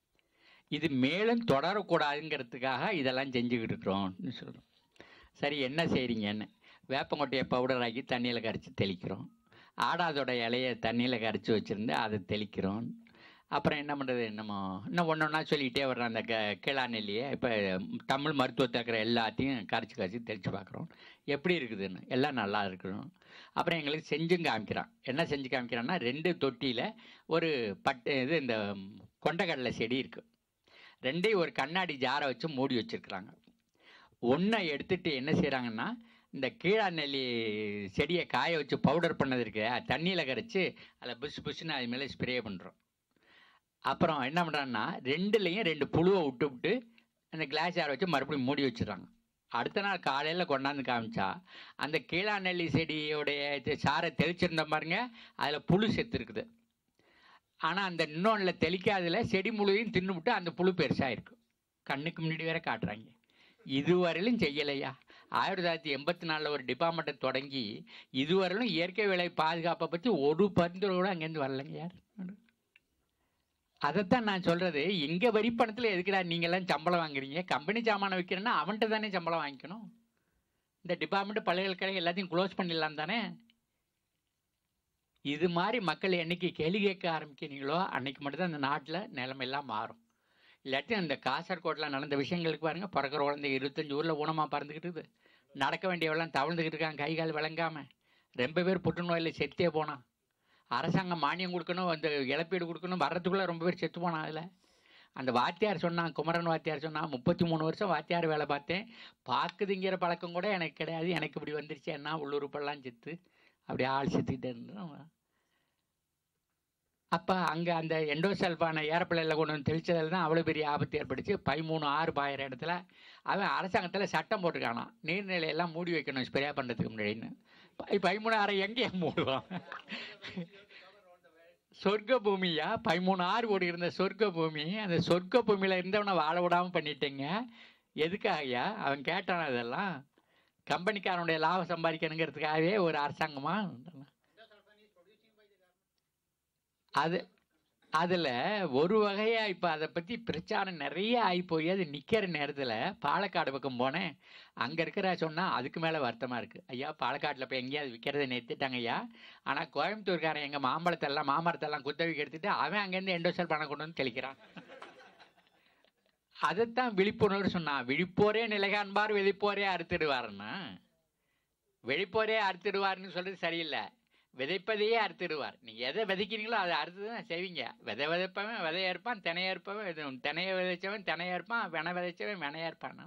இது மேலும் தொடரக்கூடாதுங்கிறதுக்காக இதெல்லாம் செஞ்சுக்கிட்டு இருக்கிறோம்னு சொல்கிறோம் சரி என்ன செய்கிறீங்கன்னு வேப்பங்கொட்டையை பவுடர் ஆக்கி தண்ணியில் கரைச்சி தெளிக்கிறோம் ஆடாதோட இலையை தண்ணியில் கரைச்சி வச்சுருந்து அதை தெளிக்கிறோம் அப்புறம் என்ன பண்ணுறது என்னமோ இன்னும் ஒன்று ஒன்றா சொல்லிக்கிட்டே வர்றோம் அந்த க கிளாநெல்லியை இப்போ தமிழ் மருத்துவத்தில் இருக்கிற எல்லாத்தையும் கரைச்சி கரைச்சி தெளித்து பார்க்குறோம் எப்படி இருக்குதுன்னு எல்லாம் நல்லா இருக்கணும் அப்புறம் எங்களுக்கு செஞ்சும் காமிக்கிறான் என்ன செஞ்சு காமிக்கிறான்னா ரெண்டு தொட்டியில் ஒரு பட்டு இது இந்த கொண்டக்கடலை செடி இருக்குது ரெண்டையும் ஒரு கண்ணாடி ஜாரை வச்சு மூடி வச்சுருக்குறாங்க ஒன்றை எடுத்துட்டு என்ன செய்கிறாங்கன்னா இந்த கீழா நெல்லி செடியை காய வச்சு பவுடர் பண்ணது இருக்கு தண்ணியில் கரைச்சி அதில் புஷ் புஷ்னு அது மேலே ஸ்ப்ரே பண்ணுறோம் அப்புறம் என்ன பண்ணுறாங்கன்னா ரெண்டுலேயும் ரெண்டு புழுவை விட்டு விட்டு அந்த கிளாஸ் ஜாரை வச்சு மறுபடியும் மூடி வச்சிடுறாங்க அடுத்த நாள் காலையில் கொண்டாந்து காமிச்சா அந்த கீழா நெல்லி செடியோடைய சாரை தெளிச்சிருந்த பாருங்க அதில் புழு செத்து இருக்குது ஆனால் அந்த இன்னொன்றில் தெளிக்காதில் செடி முழுவையும் தின்னுவிட்டு அந்த புழு பெருசாக இருக்கும் கண்ணுக்கு முன்னாடி வேற காட்டுறாங்க இதுவரையிலும் செய்யலையா ஆயிரத்தி தொள்ளாயிரத்தி எண்பத்தி நாலில் ஒரு டிபார்ட்மெண்ட்டை தொடங்கி இதுவரையிலும் இயற்கை விலை பாதுகாப்பை பற்றி ஒரு பரிந்துரை கூட அங்கேருந்து வரலைங்க யார் அதைத்தான் நான் சொல்றது இங்க வரி பணத்துல எதுக்குடா நீங்க எல்லாம் சம்பளம் வாங்குறீங்க கம்பெனி சாமானை விற்கிறேன்னா அவன்கிட்ட தானே சம்பளம் வாங்கிக்கணும் இந்த டிபார்ட்மெண்ட் பல்கலைக்கழகம் எல்லாத்தையும் க்ளோஸ் பண்ணிடலாம் தானே இது மாதிரி மக்கள் என்னைக்கு கேள்வி கேட்க ஆரம்பிக்கிறீங்களோ அன்னைக்கு மட்டும்தான் இந்த நாட்டில் நிலைமையெல்லாம் மாறும் இல்லாட்டி அந்த காசர்கோட்டில் நடந்த விஷயங்களுக்கு பாருங்க பிறக்கிற குழந்தை இருபத்தஞ்சு ஊரில் ஊனமாக பறந்துக்கிட்டு இருக்குது நடக்க வேண்டியவெல்லாம் தவழ்ந்துக்கிட்டு இருக்காங்க கை கால் விளங்காம ரொம்ப பேர் புற்றுநோயில் செத்தே போனான் அரசாங்கம் மானியம் கொடுக்கணும் அந்த இழப்பீடு கொடுக்கணும் வர்றதுக்குள்ளே ரொம்ப பேர் செத்து போனான் அதில் அந்த வாத்தியார் சொன்னான் குமரன் வாத்தியார் சொன்னான் முப்பத்தி மூணு வருஷம் வாத்தியார் வேலை பார்த்தேன் பார்க்குதுங்கிற பழக்கம் கூட எனக்கு கிடையாது எனக்கு இப்படி வந்துருச்சு என்ன உள்ளுறுப்பெல்லாம் செத்து அப்படி ஆள் செத்துக்கிட்டே இருந்தோம் அப்போ அங்கே அந்த எண்டோசல்ஃபானை ஏரப்பிள்ளையில் கொண்டு வந்து தெளிச்சதில் தான் அவ்வளோ பெரிய ஆபத்து ஏற்பட்டுச்சு பதிமூணு ஆறு பாயிர இடத்துல அவன் அரசாங்கத்தில் சட்டம் போட்டிருக்கானான் நீர்நிலையெல்லாம் மூடி வைக்கணும் ஸ்ப்ரே பண்ணுறதுக்கு முன்னாடின்னு பை- பதிமூணு ஆறை எங்கேயே மூடுவான் சொர்க்க பூமியா பதிமூணு ஆறு கோடி இருந்த சொர்க்க பூமி அந்த சொர்க்க பூமியில் இருந்தவனை வாழ விடாம பண்ணிட்டீங்க எதுக்காகயா அவன் கேட்டான் அதெல்லாம் கம்பெனிக்காரனுடைய லாபம் சம்பாதிக்கணுங்கிறதுக்காகவே ஒரு அரசாங்கமா அது அதில் ஒரு வகையாக இப்போ அதை பற்றி பிரச்சாரம் நிறைய ஆகி போய் அது நிற்கிற நேரத்தில் பாலக்காடு பக்கம் போனேன் அங்கே இருக்கிற சொன்னால் அதுக்கு மேலே வருத்தமாக இருக்குது ஐயா பாலக்காட்டில் இப்போ எங்கேயாவது விற்கிறத நிறுத்திட்டாங்க ஐயா ஆனால் கோயம்புத்தூர்காரன் எங்கள் மாம்பழத்தெல்லாம் மாமரத்தெல்லாம் குத்தகைக்கு எடுத்துட்டு அவன் அங்கேருந்து எண்டோசல் பணம் கொண்டு வந்து தெளிக்கிறான் அதைத்தான் விழிப்புணர்வு சொன்னான் விழிப்போரே நிலைகாண்பார் வெளிப்போரே அறுத்துடுவாருன்னா வெளிப்போரே அறுத்துடுவார்னு சொல்றது சரியில்லை விதைப்பதையே அறுத்துடுவார் நீங்கள் எதை விதைக்கிறீங்களோ அதை அறுத்து தான் செய்வீங்க விதை விதைப்பவன் விதைய இருப்பான் தினைய இருப்பவன் இது தினைய விதைச்சவன் தினைய இருப்பான் வினை விதைச்சவன் வினையா இருப்பான்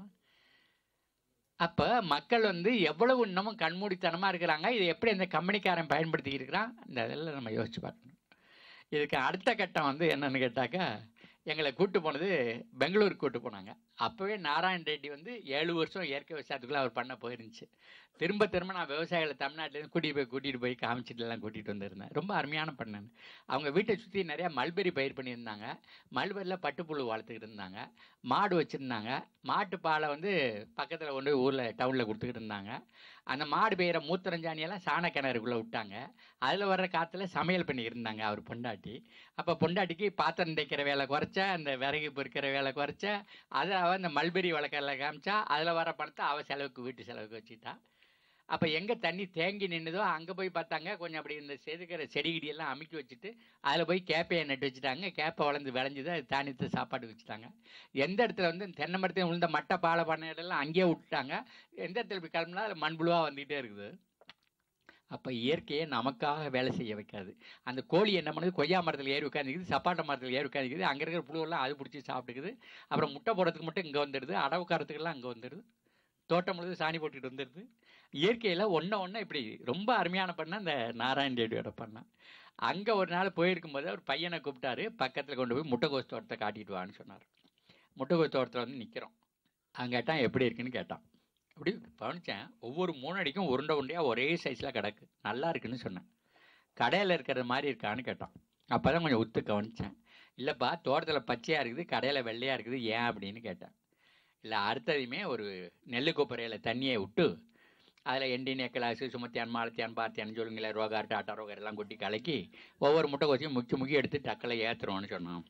அப்போ மக்கள் வந்து எவ்வளவு இன்னமும் கண்மூடித்தனமாக இருக்கிறாங்க இதை எப்படி அந்த கம்பெனிக்காரன் பயன்படுத்தி இருக்கிறான் இந்த இதெல்லாம் நம்ம யோசிச்சு பார்க்கணும் இதுக்கு அடுத்த கட்டம் வந்து என்னன்னு கேட்டாக்கா எங்களை கூட்டு போனது பெங்களூருக்கு கூட்டு போனாங்க அப்போவே நாராயண் ரெட்டி வந்து ஏழு வருஷம் இயற்கை விவசாயத்துக்குள்ளே அவர் பண்ண போயிருந்துச்சு திரும்ப திரும்ப நான் விவசாயிகளை தமிழ்நாட்டிலேருந்து கூட்டிகிட்டு போய் கூட்டிகிட்டு போய் காமிச்சிட்டு எல்லாம் கூட்டிகிட்டு வந்திருந்தேன் ரொம்ப அருமையான பண்ணேன் அவங்க வீட்டை சுற்றி நிறையா மல்பெரி பயிர் பண்ணியிருந்தாங்க மல்பெரியில் பட்டுப்புழு வளர்த்துக்கிட்டு இருந்தாங்க மாடு வச்சுருந்தாங்க மாட்டு பாலை வந்து பக்கத்தில் கொண்டு போய் ஊரில் டவுனில் கொடுத்துக்கிட்டு இருந்தாங்க அந்த மாடு பெய்கிற மூத்திரஞ்சாணியெல்லாம் சாண கிணறுக்குள்ளே விட்டாங்க அதில் வர்ற காற்றுல சமையல் பண்ணிக்கிட்டு இருந்தாங்க அவர் பொண்டாட்டி அப்போ பொண்டாட்டிக்கு பாத்திரம் தைக்கிற வேலை குறைச்ச அந்த விறகு பொறுக்கிற வேலை குறைச்ச அதை அவள் இந்த மல்பெரி வளர்க்கறல காமிச்சா அதில் வர பணத்தை அவள் செலவுக்கு வீட்டு செலவுக்கு வச்சுட்டா அப்போ எங்கே தண்ணி தேங்கி நின்றுதோ அங்கே போய் பார்த்தாங்க கொஞ்சம் அப்படி இந்த செதுக்கிற செடி கிடியெல்லாம் அமுக்கி வச்சுட்டு அதில் போய் கேப்பையை நட்டு வச்சுட்டாங்க கேப்பை வளர்ந்து விளைஞ்சுது அது தானியத்தை சாப்பாடு வச்சுட்டாங்க எந்த இடத்துல வந்து தென்னை மரத்தையும் விழுந்த மட்டை பாலை பண்ண இடம்லாம் அங்கேயே விட்டுட்டாங்க எந்த இடத்துல இப்படி கிளம்புனா அது மண்புழுவாக வந்துகிட்டே இருக்குது அப்போ இயற்கையை நமக்காக வேலை செய்ய வைக்காது அந்த கோழி என்ன பண்ணுது கொய்யா மரத்தில் ஏறி உட்காந்துக்குது சப்பாட்டை மரத்தில் ஏறி உட்காந்துக்குது அங்கே இருக்கிற புழுவெல்லாம் அது பிடிச்சி சாப்பிட்டுக்குது அப்புறம் முட்டை போடுறதுக்கு மட்டும் இங்கே வந்துடுது அடவு காரத்துக்கெல்லாம் அங்கே வந்துடுது தோட்டம் முழுது சாணி போட்டுக்கிட்டு வந்துடுது இயற்கையில் ஒன்றை ஒன்று இப்படி ரொம்ப அருமையான பண்ண அந்த நாராயண் ரெட்டியோட பண்ணேன் அங்கே ஒரு நாள் போயிருக்கும்போது ஒரு பையனை கூப்பிட்டாரு பக்கத்தில் கொண்டு போய் முட்டைகோஸ் தோட்டத்தை காட்டிட்டு வான்னு சொன்னார் முட்டைகோஸ் தோட்டத்தில் வந்து நிற்கிறோம் அங்கே கேட்டான் எப்படி இருக்குன்னு கேட்டான் அப்படி கவனிச்சேன் ஒவ்வொரு மூணு அடிக்கும் உருண்டை உருண்டையாக ஒரே சைஸில் கிடக்கு நல்லா இருக்குன்னு சொன்னேன் கடையில் இருக்கிற மாதிரி இருக்கான்னு கேட்டான் அப்போ தான் கொஞ்சம் உத்து கவனிச்சேன் இல்லைப்பா தோட்டத்தில் பச்சையாக இருக்குது கடையில் வெள்ளையாக இருக்குது ஏன் அப்படின்னு கேட்டேன் இல்லை அடுத்ததையுமே ஒரு நெல்லு கொப்பரையில் தண்ணியை விட்டு அதில் எண்டினிய கிளாஸு சுமத்தியான் மாலத்தியான் பார்த்தியான் சொல்லுங்களேன் ரோகார் டாட்டா ரோகர் எல்லாம் கொட்டி கலக்கி ஒவ்வொரு முட்டை கொச்சியும் முக்கி முக்கி எடுத்து டக்கில் ஏற்றுறோன்னு சொன்னான்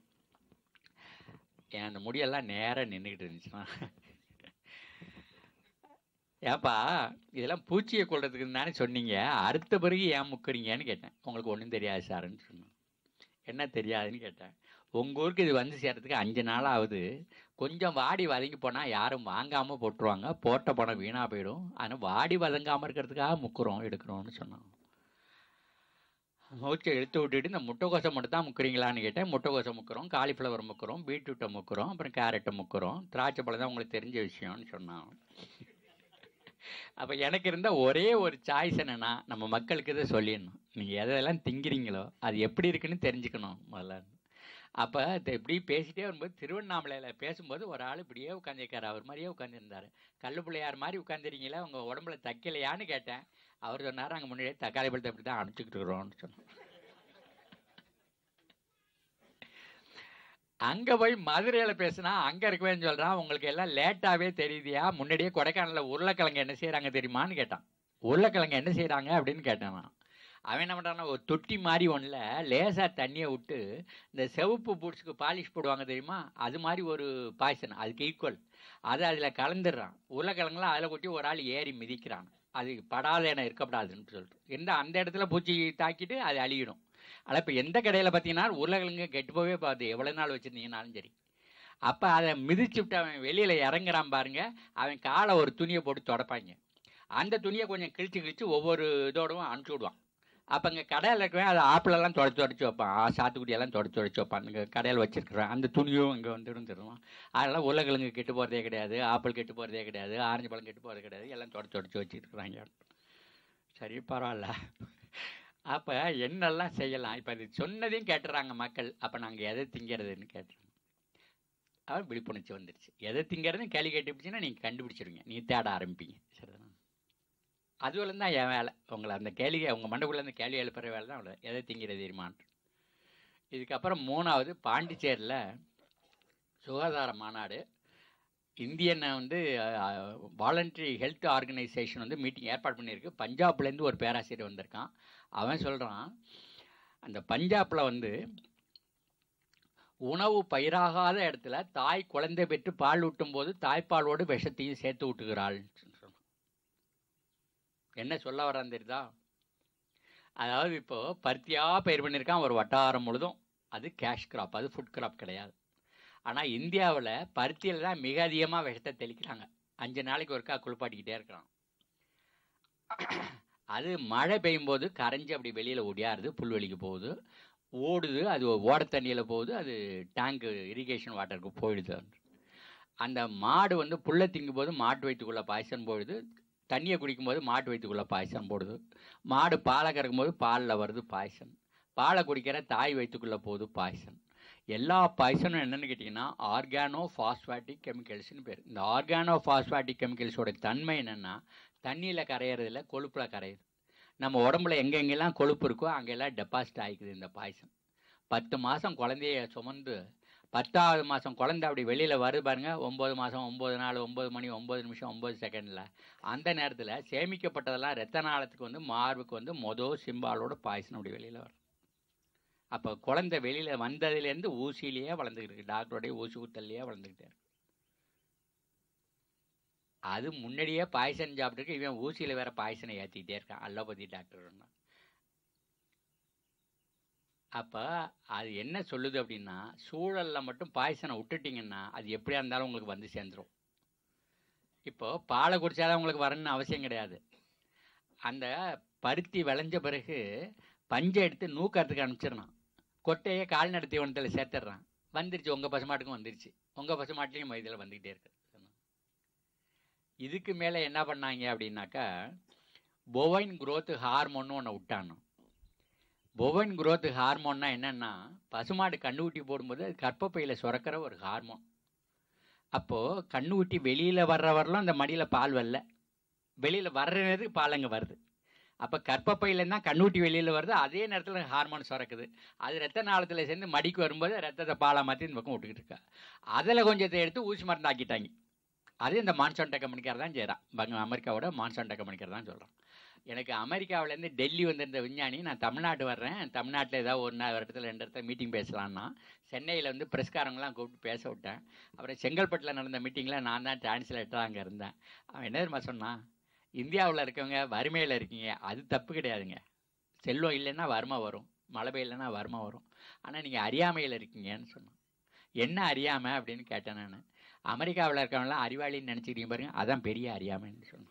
என் அந்த முடியெல்லாம் நேராக நின்றுக்கிட்டு இருந்துச்சுன்னா ஏப்பா இதெல்லாம் பூச்சியை கொள்றதுக்கு தானே சொன்னீங்க அறுத்த பிறகு ஏன் முக்குறீங்கன்னு கேட்டேன் உங்களுக்கு ஒன்றும் தெரியாது சார்ன்னு சொன்னேன் என்ன தெரியாதுன்னு கேட்டேன் உங்கள் ஊருக்கு இது வந்து சேர்றதுக்கு அஞ்சு நாள் ஆகுது கொஞ்சம் வாடி வதங்கி போனால் யாரும் வாங்காமல் போட்டுருவாங்க போட்ட பணம் வீணாக போயிடும் ஆனால் வாடி வதங்காமல் இருக்கிறதுக்காக முக்குறோம் எடுக்கிறோம்னு சொன்னான் மூச்சை இழுத்து விட்டுட்டு இந்த முட்டைக்கோசை மட்டும் தான் முக்குறீங்களான்னு கேட்டேன் முட்டைக்கோசை முக்குறோம் காலிஃப்ளவர் முக்குறோம் பீட்ரூட்டை முக்குறோம் அப்புறம் கேரட்டை முக்குறோம் திராட்சை பழம் தான் உங்களுக்கு தெரிஞ்ச விஷயம்னு சொன்னான் அப்போ எனக்கு இருந்த ஒரே ஒரு சாய்ஸ் என்னன்னா நம்ம மக்களுக்கு இதை சொல்லிடணும் நீங்கள் எதெல்லாம் திங்கிறீங்களோ அது எப்படி இருக்குன்னு தெரிஞ்சுக்கணும் முதல்ல அப்போ இப்படி பேசிட்டே வரும்போது திருவண்ணாமலையில் பேசும்போது ஒரு ஆள் இப்படியே உட்காந்துருக்காரு அவர் மாதிரியே உட்காந்துருந்தாரு கல்லு பிள்ளையார் மாதிரி உட்காந்துருக்கீங்களா உங்கள் உடம்புல தைக்கலையான்னு கேட்டேன் அவர் சொன்னார் அங்கே முன்னாடியே தக்காளி பழத்தை இப்படி தான் அனுப்பிச்சிக்கிட்டு இருக்கிறோம்னு சொன்னோம் அங்கே போய் மதுரையில் பேசினா அங்கே இருக்கவேன்னு சொல்கிறான் உங்களுக்கு எல்லாம் லேட்டாகவே தெரியுதியா முன்னாடியே கொடைக்கானலில் உருளைக்கிழங்கு என்ன செய்கிறாங்க தெரியுமான்னு கேட்டான் உருளைக்கிழங்கு என்ன செய்கிறாங்க அப்படின்னு கேட்டேன் நான் அவன் என்ன பண்ணுறான்னா ஒரு தொட்டி மாதிரி ஒன்றில் லேசாக தண்ணியை விட்டு இந்த செவப்பு பூட்ஸுக்கு பாலிஷ் போடுவாங்க தெரியுமா அது மாதிரி ஒரு பாய்சன் அதுக்கு ஈக்குவல் அதை அதில் கலந்துடுறான் உருளைக்கிழங்குலாம் அதில் கொட்டி ஒரு ஆள் ஏறி மிதிக்கிறான் அது படாத இடம் இருக்கப்படாதுன்னு சொல்லிட்டு எந்த அந்த இடத்துல பூச்சி தாக்கிட்டு அது அழியிடும் ஆனால் இப்போ எந்த கடையில் பார்த்தீங்கன்னா உருளைக்கிழங்கு கெட்டு போவே பார்த்து எவ்வளோ நாள் வச்சுருந்தீங்கனாலும் சரி அப்போ அதை மிதிச்சு விட்டு அவன் வெளியில் இறங்குறான் பாருங்க அவன் காலை ஒரு துணியை போட்டு தொடப்பாங்க அந்த துணியை கொஞ்சம் கிழிச்சு கிழிச்சு ஒவ்வொரு இதோடவும் அனுப்பிச்சி விடுவான் அப்போ இங்கே கடையில் இருக்கவன் அதை ஆப்பிளெல்லாம் தொடச்சி தொடச்சி வைப்பான் ஆ, சாத்துக்குடியெல்லாம் தொடச்சி தொடச்சி வைப்பான் இங்கே கடையில் வச்சிருக்கிறேன் அந்த துணியும் இங்கே வந்துடும் தருவான் அதெல்லாம் உருளைக்கிழங்கு கெட்டு போகிறதே கிடையாது ஆப்பிள் கெட்டு போகிறதே கிடையாது ஆரஞ்சு பழம் கெட்டு போகிறது கிடையாது எல்லாம் தொடச்சி தொடச்சி வச்சுருக்குறாங்க சரி பரவாயில்ல அப்போ என்னெல்லாம் செய்யலாம் இப்போ அது சொன்னதையும் கேட்டுறாங்க மக்கள் அப்போ நாங்கள் எதை திங்கிறதுன்னு கேட்டுறோம் அவர் விழிப்புணர்ச்சி வந்துருச்சு எதை திங்கிறதுன்னு கேள்வி கேட்டுப்பிச்சுன்னா நீங்கள் கண்டுபிடிச்சிருவீங்க நீ தேட ஆரம்பிப்பீங்க சரிதானே அதுவரை தான் என் வேலை உங்களை அந்த கேள்வி உங்கள் மண்டக்குள்ளே அந்த கேள்வி எழுப்புற வேலை தான் அவ்வளோ எதை திங்கிறது தெரியுமான்ட்டு இதுக்கப்புறம் மூணாவது பாண்டிச்சேரியில் சுகாதார மாநாடு இந்தியன் வந்து வாலண்டரி ஹெல்த் ஆர்கனைசேஷன் வந்து மீட்டிங் ஏற்பாடு பண்ணியிருக்கு பஞ்சாப்லேருந்து ஒரு பேராசிரியர் வந்திருக்கான் அவன் சொல்கிறான் அந்த பஞ்சாப்பில் வந்து உணவு பயிராகாத இடத்துல தாய் குழந்தை பெற்று பால் ஊட்டும் போது தாய்ப்பாலோடு விஷத்தையும் சேர்த்து ஊட்டுகிறாள் என்ன சொல்ல வரான் தெரியுதா அதாவது இப்போ பருத்தியா பயிர் பண்ணியிருக்கான் ஒரு வட்டாரம் முழுதும் அது கேஷ் கிராப் அது ஃபுட் கிராப் கிடையாது ஆனால் இந்தியாவில் பருத்தியில் தான் மிக அதிகமாக விஷத்தை தெளிக்கிறாங்க அஞ்சு நாளைக்கு ஒருக்கா குளிப்பாட்டிக்கிட்டே இருக்கிறான் அது மழை பெய்யும் போது கரைஞ்சி அப்படி வெளியில் ஒடியாருது புல்வெளிக்கு போகுது ஓடுது அது ஓட தண்ணியில் போகுது அது டேங்கு இரிகேஷன் வாட்டருக்கு போயிடுது அந்த மாடு வந்து புல்லை திங்கும் போது மாட்டு வயிற்றுக்குள்ளே பாய்ச்சன் போயிடுது தண்ணியை குடிக்கும்போது மாட்டு வயிற்றுக்குள்ளே பாய்ச்சன் போடுது மாடு பாலை கறக்கும் போது பாலில் வருது பாய்சன் பாலை குடிக்கிற தாய் வயிற்றுக்குள்ளே போகுது பாய்சன் எல்லா பாய்சனும் என்னென்னு கேட்டிங்கன்னா ஆர்கானோ ஃபாஸ்ஃபாட்டிக் கெமிக்கல்ஸ்னு பேர் இந்த ஆர்கானோ ஃபாஸ்ஃபாட்டிக் கெமிக்கல்ஸோட தன்மை என்னென்னா தண்ணியில் கரையிறதில்ல கொழுப்பில் கரையுது நம்ம உடம்புல எங்கெங்கெல்லாம் கொழுப்பு இருக்கோ அங்கெல்லாம் டெபாசிட் ஆகிக்குது இந்த பாய்சன் பத்து மாதம் குழந்தைய சுமந்து பத்தாவது மாதம் குழந்தை அப்படி வெளியில் வருது பாருங்க ஒம்பது மாதம் ஒம்பது நாள் ஒம்பது மணி ஒம்பது நிமிஷம் ஒம்பது செகண்டில் அந்த நேரத்தில் சேமிக்கப்பட்டதெல்லாம் ரத்த நாளத்துக்கு வந்து மார்புக்கு வந்து மொதல் சிம்பாலோட பாய்சன் அப்படி வெளியில் வரும் அப்போ குழந்தை வெளியில் வந்ததுலேருந்து ஊசியிலேயே வளர்ந்துக்கிட்டு இருக்கு டாக்டருடைய ஊசி குத்தல்லையே வளர்ந்துக்கிட்டே இருக்கு அது முன்னாடியே பாய்சன் சாப்பிட்டுருக்கு இவன் ஊசியில் வேற பாய்சனை ஏற்றிக்கிட்டே இருக்கான் அல்லோபதி டாக்டர் அப்போ அது என்ன சொல்லுது அப்படின்னா சூழலில் மட்டும் பாய்சனை விட்டுட்டிங்கன்னா அது எப்படியா இருந்தாலும் உங்களுக்கு வந்து சேர்ந்துடும் இப்போ பாலை குடித்தாதான் உங்களுக்கு வரணும்னு அவசியம் கிடையாது அந்த பருத்தி விளைஞ்ச பிறகு பஞ்சை எடுத்து நூக்கறதுக்கு அனுப்பிச்சிடறான் கொட்டையை கால்நடை தீவனத்தில் சேர்த்துடுறான் வந்துருச்சு உங்கள் பசுமாட்டுக்கும் வந்துருச்சு உங்கள் பசுமாட்டிலையும் இதில் வந்துக்கிட்டே இருக்கு இதுக்கு மேலே என்ன பண்ணாங்க அப்படின்னாக்கா பொவைன் growth ஹார்மோன்னு ஒன்று விட்டானோ பொவைன் growth ஹார்மோன்னா என்னென்னா பசுமாடு கண்ணுக்குட்டி போடும்போது அது கற்பப்பையில் சுரக்கிற ஒரு ஹார்மோன் அப்போது கண்ணுக்குட்டி வெளியில் வர்ற வரலாம் அந்த மடியில் பால் வரல வெளியில் வர்றது பால் அங்கே வருது அப்போ கற்பப்பையிலேருந்து தான் கண்ணுக்குட்டி வெளியில் வருது அதே நேரத்தில் ஹார்மோன் சுரக்குது அது ரத்த நாளத்தில் சேர்ந்து மடிக்கு வரும்போது ரத்தத்தை பாலை மாற்றி இந்த பக்கம் விட்டுக்கிட்டு இருக்கா அதில் கொஞ்சத்தை எடுத்து ஊசி மருந்து ஆக்கிட்டாங்க அது இந்த மான்சான்டா கம்பெனிக்கார தான் செய்கிறான் பங்க அமெரிக்காவோட மான்சான்டா கம்பெனிக்கார தான் சொல்கிறான் எனக்கு அமெரிக்காவிலேருந்து டெல்லி வந்திருந்த விஞ்ஞானி நான் தமிழ்நாடு வர்றேன் தமிழ்நாட்டில் ஏதாவது ஒரு நாள் ஒரு இடத்துல ரெண்டு இடத்துல மீட்டிங் பேசலான்னா சென்னையில் வந்து பிரஸ்காரங்களாம் கூப்பிட்டு பேச விட்டேன் அப்புறம் செங்கல்பட்டில் நடந்த மீட்டிங்கில் நான் தான் டிரான்ஸ்லேட்டராக அங்கே இருந்தேன் அவன் என்ன தெரியுமா சொன்னான் இந்தியாவில் இருக்கவங்க வறுமையில் இருக்கீங்க அது தப்பு கிடையாதுங்க செல்வம் இல்லைன்னா வறுமை வரும் மழை பெய்யலைன்னா வறுமை வரும் ஆனால் நீங்கள் அறியாமையில் இருக்கீங்கன்னு சொன்னான் என்ன அறியாமை அப்படின்னு கேட்டேன் நான் அமெரிக்காவில் இருக்கவங்களாம் அறிவாளின்னு நினச்சிக்கிறீங்க பாருங்க அதான் பெரிய அறியாமைன்னு சொன்னோம்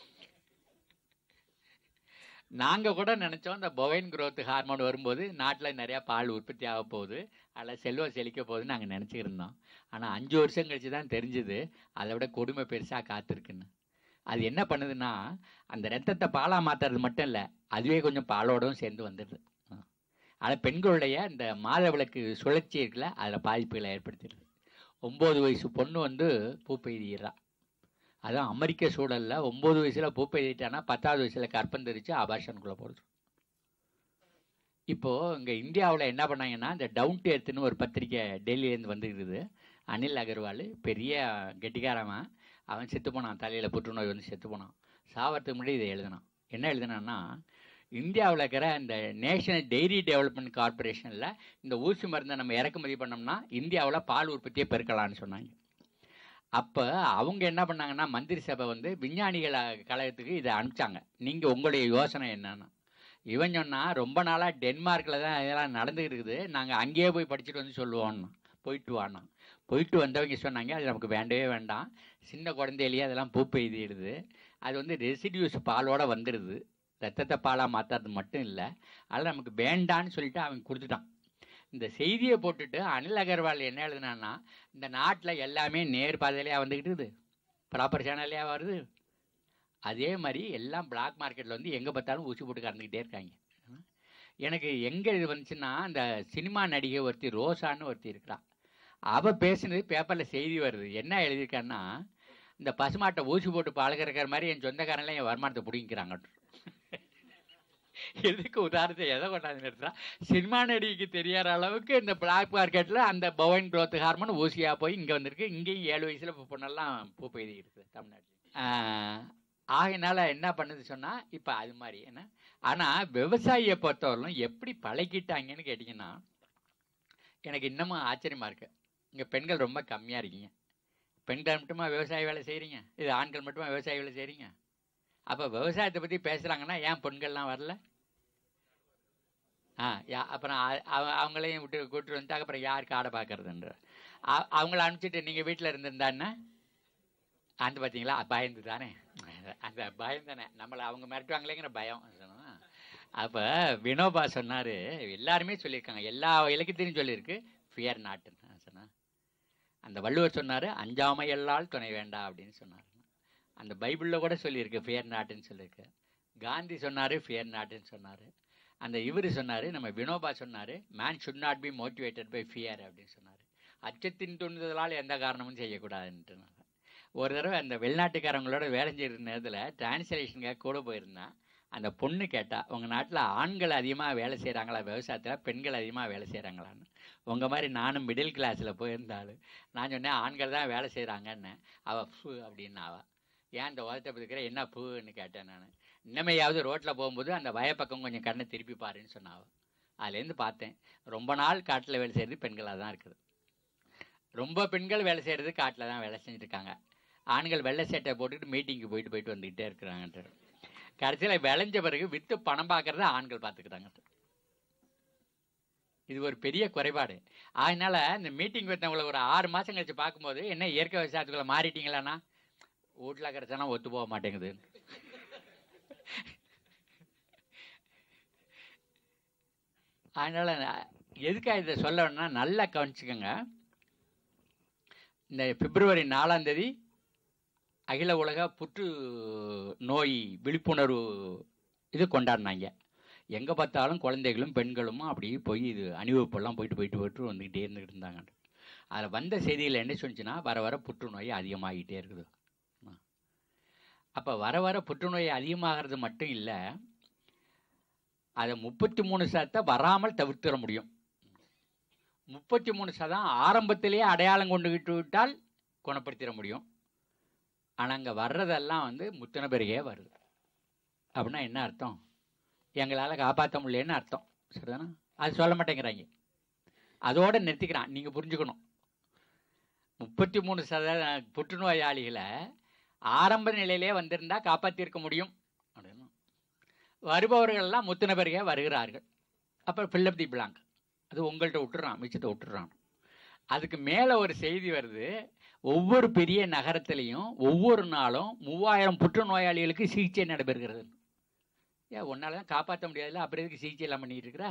நாங்கள் கூட நினச்சோம் இந்த பொவைன் growth ஹார்மோன் வரும்போது நாட்டில் நிறையா பால் உற்பத்தி ஆக போகுது அதில் செல்வம் செழிக்க போகுதுன்னு நாங்கள் நினச்சிக்கிட்டு இருந்தோம் ஆனால் அஞ்சு வருஷம் கழிச்சு தான் தெரிஞ்சுது அதை விட கொடுமை பெருசாக காத்திருக்குன்னு அது என்ன பண்ணுதுன்னா அந்த ரத்தத்தை பாலாக மாற்றுறது மட்டும் இல்லை அதுவே கொஞ்சம் பாலோடவும் சேர்ந்து வந்துடுது ஆனால் பெண்களுடைய இந்த மாதவிளக்கு சுழற்சி இருக்குல்ல அதில் பாதிப்புகளை ஏற்படுத்திடுது ஒம்பது வயசு பொண்ணு வந்து பூப்பெய்திடுறா அதான் அமெரிக்க சூழலில் ஒம்பது வயசில் பூப்பெய்திட்டானா பத்தாவது வயசில் கற்பம் தெரிச்சு அபார்ஷனுக்குள்ளே போடுது இப்போது இங்கே இந்தியாவில் என்ன பண்ணாங்கன்னா இந்த டவுன் டு எர்த்துன்னு ஒரு பத்திரிக்கை டெல்லியிலேருந்து வந்துருக்குது அனில் அகர்வால் பெரிய கெட்டிக்காரவன் அவன் செத்து போனான் தலையில் புற்றுநோய் வந்து செத்து போனான் சாவறதுக்கு முன்னாடி இதை எழுதினான் என்ன எழுதினான்னா இந்தியாவில் இருக்கிற இந்த நேஷனல் டெய்ரி டெவலப்மெண்ட் கார்ப்பரேஷனில் இந்த ஊசி மருந்தை நம்ம இறக்குமதி பண்ணோம்னா இந்தியாவில் பால் உற்பத்தியை பெருக்கலாம்னு சொன்னாங்க அப்போ அவங்க என்ன பண்ணாங்கன்னா மந்திரி சபை வந்து விஞ்ஞானிகள் கழகத்துக்கு இதை அனுப்பிச்சாங்க நீங்கள் உங்களுடைய யோசனை என்னன்னா இவன் சொன்னா ரொம்ப நாளாக டென்மார்க்கில் தான் இதெல்லாம் நடந்துகிட்டு இருக்குது நாங்கள் அங்கேயே போய் படிச்சுட்டு வந்து சொல்லுவோம்னா போயிட்டு வானா போயிட்டு வந்தவங்க சொன்னாங்க அது நமக்கு வேண்டவே வேண்டாம் சின்ன குழந்தையிலேயே அதெல்லாம் பூ பெய்திடுது அது வந்து ரெசிடியூஸ் பாலோட வந்துடுது ரத்தத்தை பாலாக மாற்றுறது மட்டும் இல்லை அதில் நமக்கு வேண்டான்னு சொல்லிட்டு அவன் கொடுத்துட்டான் இந்த செய்தியை போட்டுட்டு அனில் அகர்வால் என்ன எழுதுனான்னா இந்த நாட்டில் எல்லாமே நேர் பாதையிலையா வந்துக்கிட்டு இருக்குது ப்ராப்பர் சேனல்லையா வருது அதே மாதிரி எல்லாம் பிளாக் மார்க்கெட்டில் வந்து எங்கே பார்த்தாலும் ஊசி போட்டு கறந்துக்கிட்டே இருக்காங்க எனக்கு எங்கே இது வந்துச்சுன்னா இந்த சினிமா நடிகை ஒருத்தி ரோசான்னு ஒருத்தி இருக்கிறா அவள் பேசுனது பேப்பரில் செய்தி வருது என்ன எழுதியிருக்கான்னா இந்த பசுமாட்டை ஊசி போட்டு பழகிறக்கிற மாதிரி என் சொந்தக்காரன்லாம் என் வருமானத்தை பிடிங்கிறாங்க எதுக்கு உதாரணத்தை எதை கொண்டாந்து நிறுத்துறா சினிமா நடிகைக்கு தெரியாத அளவுக்கு இந்த பிளாக் மார்க்கெட்டில் அந்த பவன் growth ஹார்மோன் ஊசியாக போய் இங்கே வந்திருக்கு இங்கேயும் ஏழு வயசில் இப்போ பொண்ணெல்லாம் பூ பெய்தி இருக்குது தமிழ்நாட்டில் ஆகையினால என்ன பண்ணுது சொன்னால் இப்போ அது மாதிரி என்ன ஆனால் விவசாயியை பொறுத்தவரையிலும் எப்படி பழகிட்டாங்கன்னு கேட்டிங்கன்னா எனக்கு இன்னமும் ஆச்சரியமாக இருக்கு இங்கே பெண்கள் ரொம்ப கம்மியாக இருக்கீங்க பெண்கள் மட்டுமா விவசாய வேலை செய்கிறீங்க இது ஆண்கள் மட்டுமா விவசாய வேலை செய்கிறீங்க அப்போ விவசாயத்தை பற்றி பேசுகிறாங்கன்னா ஏன் பெண்கள்லாம் வரல ஆ யா அப்புறம் அ- அவ- அவங்களையும் விட்டு கூப்பிட்டு வந்துட்டு அப்புறம் யாருக்கு ஆடை பார்க்கறதுன்ற அ- அவங்கள அனுப்பிச்சிட்டு நீங்கள் வீட்டில் இருந்திருந்தான்னா அந்த பார்த்தீங்களா பயந்து தானே அந்த பயம் தானே நம்மளை அவங்க மிரட்டுவாங்களேங்கிற பயம் அப்போ வினோபா சொன்னார் எல்லாருமே சொல்லியிருக்காங்க எல்லா இலக்கியத்திலையும் சொல்லியிருக்கு ஃபியர் நாட்டுன்னு சொன்னா அந்த வள்ளுவர் சொன்னார் அஞ்சாமை எல்லால் துணை வேண்டாம் அப்படின்னு சொன்னார் அந்த பைபிளில் கூட சொல்லியிருக்கு ஃபியர் நாட்டுன்னு சொல்லியிருக்கு காந்தி சொன்னார் ஃபியர் நாட்டுன்னு சொன்னார் அந்த இவர் சொன்னார் நம்ம வினோபா சொன்னார் man should not be motivated by fear அப்படின்னு சொன்னார் அச்சத்தின் தூண்டுதலால் எந்த காரணமும் செய்யக்கூடாதுன்ட்டு நான் ஒரு தடவை அந்த வெளிநாட்டுக்காரங்களோட வேலை செய்கிற நேரத்தில் டிரான்ஸ்லேஷனுக்காக கூட போயிருந்தேன் அந்த பொண்ணு கேட்டா உங்கள் நாட்டில் ஆண்கள் அதிகமாக வேலை செய்கிறாங்களா விவசாயத்தில் பெண்கள் அதிகமாக வேலை செய்கிறாங்களான்னு உங்கள் மாதிரி நானும் மிடில் கிளாஸில் போயிருந்தாலும் நான் சொன்னேன் ஆண்கள் தான் வேலை செய்கிறாங்கன்னு அவள் பூ அப்படின்னு அவ ஏன் இந்த உதத்தை பற்றிக்கிற என்ன பூன்னு கேட்டேன் நான் இன்னமையாவது ரோட்டில் போகும்போது அந்த வயப்பக்கம் கொஞ்சம் கண்ணை திருப்பி பாருன்னு சொன்னாவ அதுலேருந்து பார்த்தேன் ரொம்ப நாள் காட்டில் வேலை செய்கிறது பெண்களாக தான் இருக்குது ரொம்ப பெண்கள் வேலை செய்கிறது காட்டில் தான் வேலை செஞ்சுட்டு இருக்காங்க ஆண்கள் வெள்ளை சேட்டை போட்டுட்டு மீட்டிங்க்கு போயிட்டு போயிட்டு வந்துக்கிட்டே இருக்கிறாங்கன்ட்டு கடைசியில் விளைஞ்ச பிறகு விற்று பணம் பார்க்கறத ஆண்கள் பார்த்துக்கிறாங்க இது ஒரு பெரிய குறைபாடு அதனால இந்த மீட்டிங் வச்சவங்களை ஒரு ஆறு மாதம் கழிச்சு பார்க்கும்போது என்ன இயற்கை விவசாயத்துக்குள்ள மாறிட்டீங்களாண்ணா வீட்டில் கிடச்சானா ஒத்து போக மாட்டேங்குது அதனால நான் எதுக்காக இதை சொல்லணும்னா நல்லா கவனிச்சுக்கோங்க இந்த பிப்ரவரி நாலாம் தேதி அகில உலக புற்று நோய் விழிப்புணர்வு இது கொண்டாடினாங்க எங்கே பார்த்தாலும் குழந்தைகளும் பெண்களும் அப்படியே போய் இது அணிவகுப்பெல்லாம் போயிட்டு போயிட்டு போயிட்டு வந்துக்கிட்டே இருந்துக்கிட்டு இருந்தாங்க அதில் வந்த செய்தியில் என்ன சொன்னுச்சுன்னா வர வர புற்றுநோய் அதிகமாகிட்டே இருக்குது அப்போ வர வர புற்றுநோய் அதிகமாகிறது மட்டும் இல்லை அதை முப்பத்தி மூணு சதத்தை வராமல் தவிர்த்திட முடியும் முப்பத்தி மூணு சதம் ஆரம்பத்திலேயே அடையாளம் கொண்டுகிட்டு விட்டால் குணப்படுத்திட முடியும் ஆனால் அங்கே வர்றதெல்லாம் வந்து முத்தின பிறகே வருது அப்படின்னா என்ன அர்த்தம் எங்களால் காப்பாற்ற முடியலன்னு அர்த்தம் சரிதானா அது சொல்ல மாட்டேங்கிறாங்க அதோட நிறுத்திக்கிறான் நீங்கள் புரிஞ்சுக்கணும் முப்பத்தி மூணு சத புற்றுநோயாளிகளை ஆரம்ப நிலையிலே வந்திருந்தா காப்பாற்றிருக்க முடியும் அப்படின்னு வருபவர்கள்லாம் முத்தின பிறகே வருகிறார்கள் அப்புறம் ஃபில்லப் தி பிளாங்க் அது உங்கள்கிட்ட விட்டுறான் மிச்சத்தை விட்டுறான் அதுக்கு மேலே ஒரு செய்தி வருது ஒவ்வொரு பெரிய நகரத்திலையும் ஒவ்வொரு நாளும் மூவாயிரம் புற்றுநோயாளிகளுக்கு சிகிச்சை நடைபெறுகிறது ஏன் உன்னால தான் காப்பாற்ற முடியாதுல்ல அப்புறம் எதுக்கு சிகிச்சை எல்லாம் பண்ணிட்டு இருக்கிற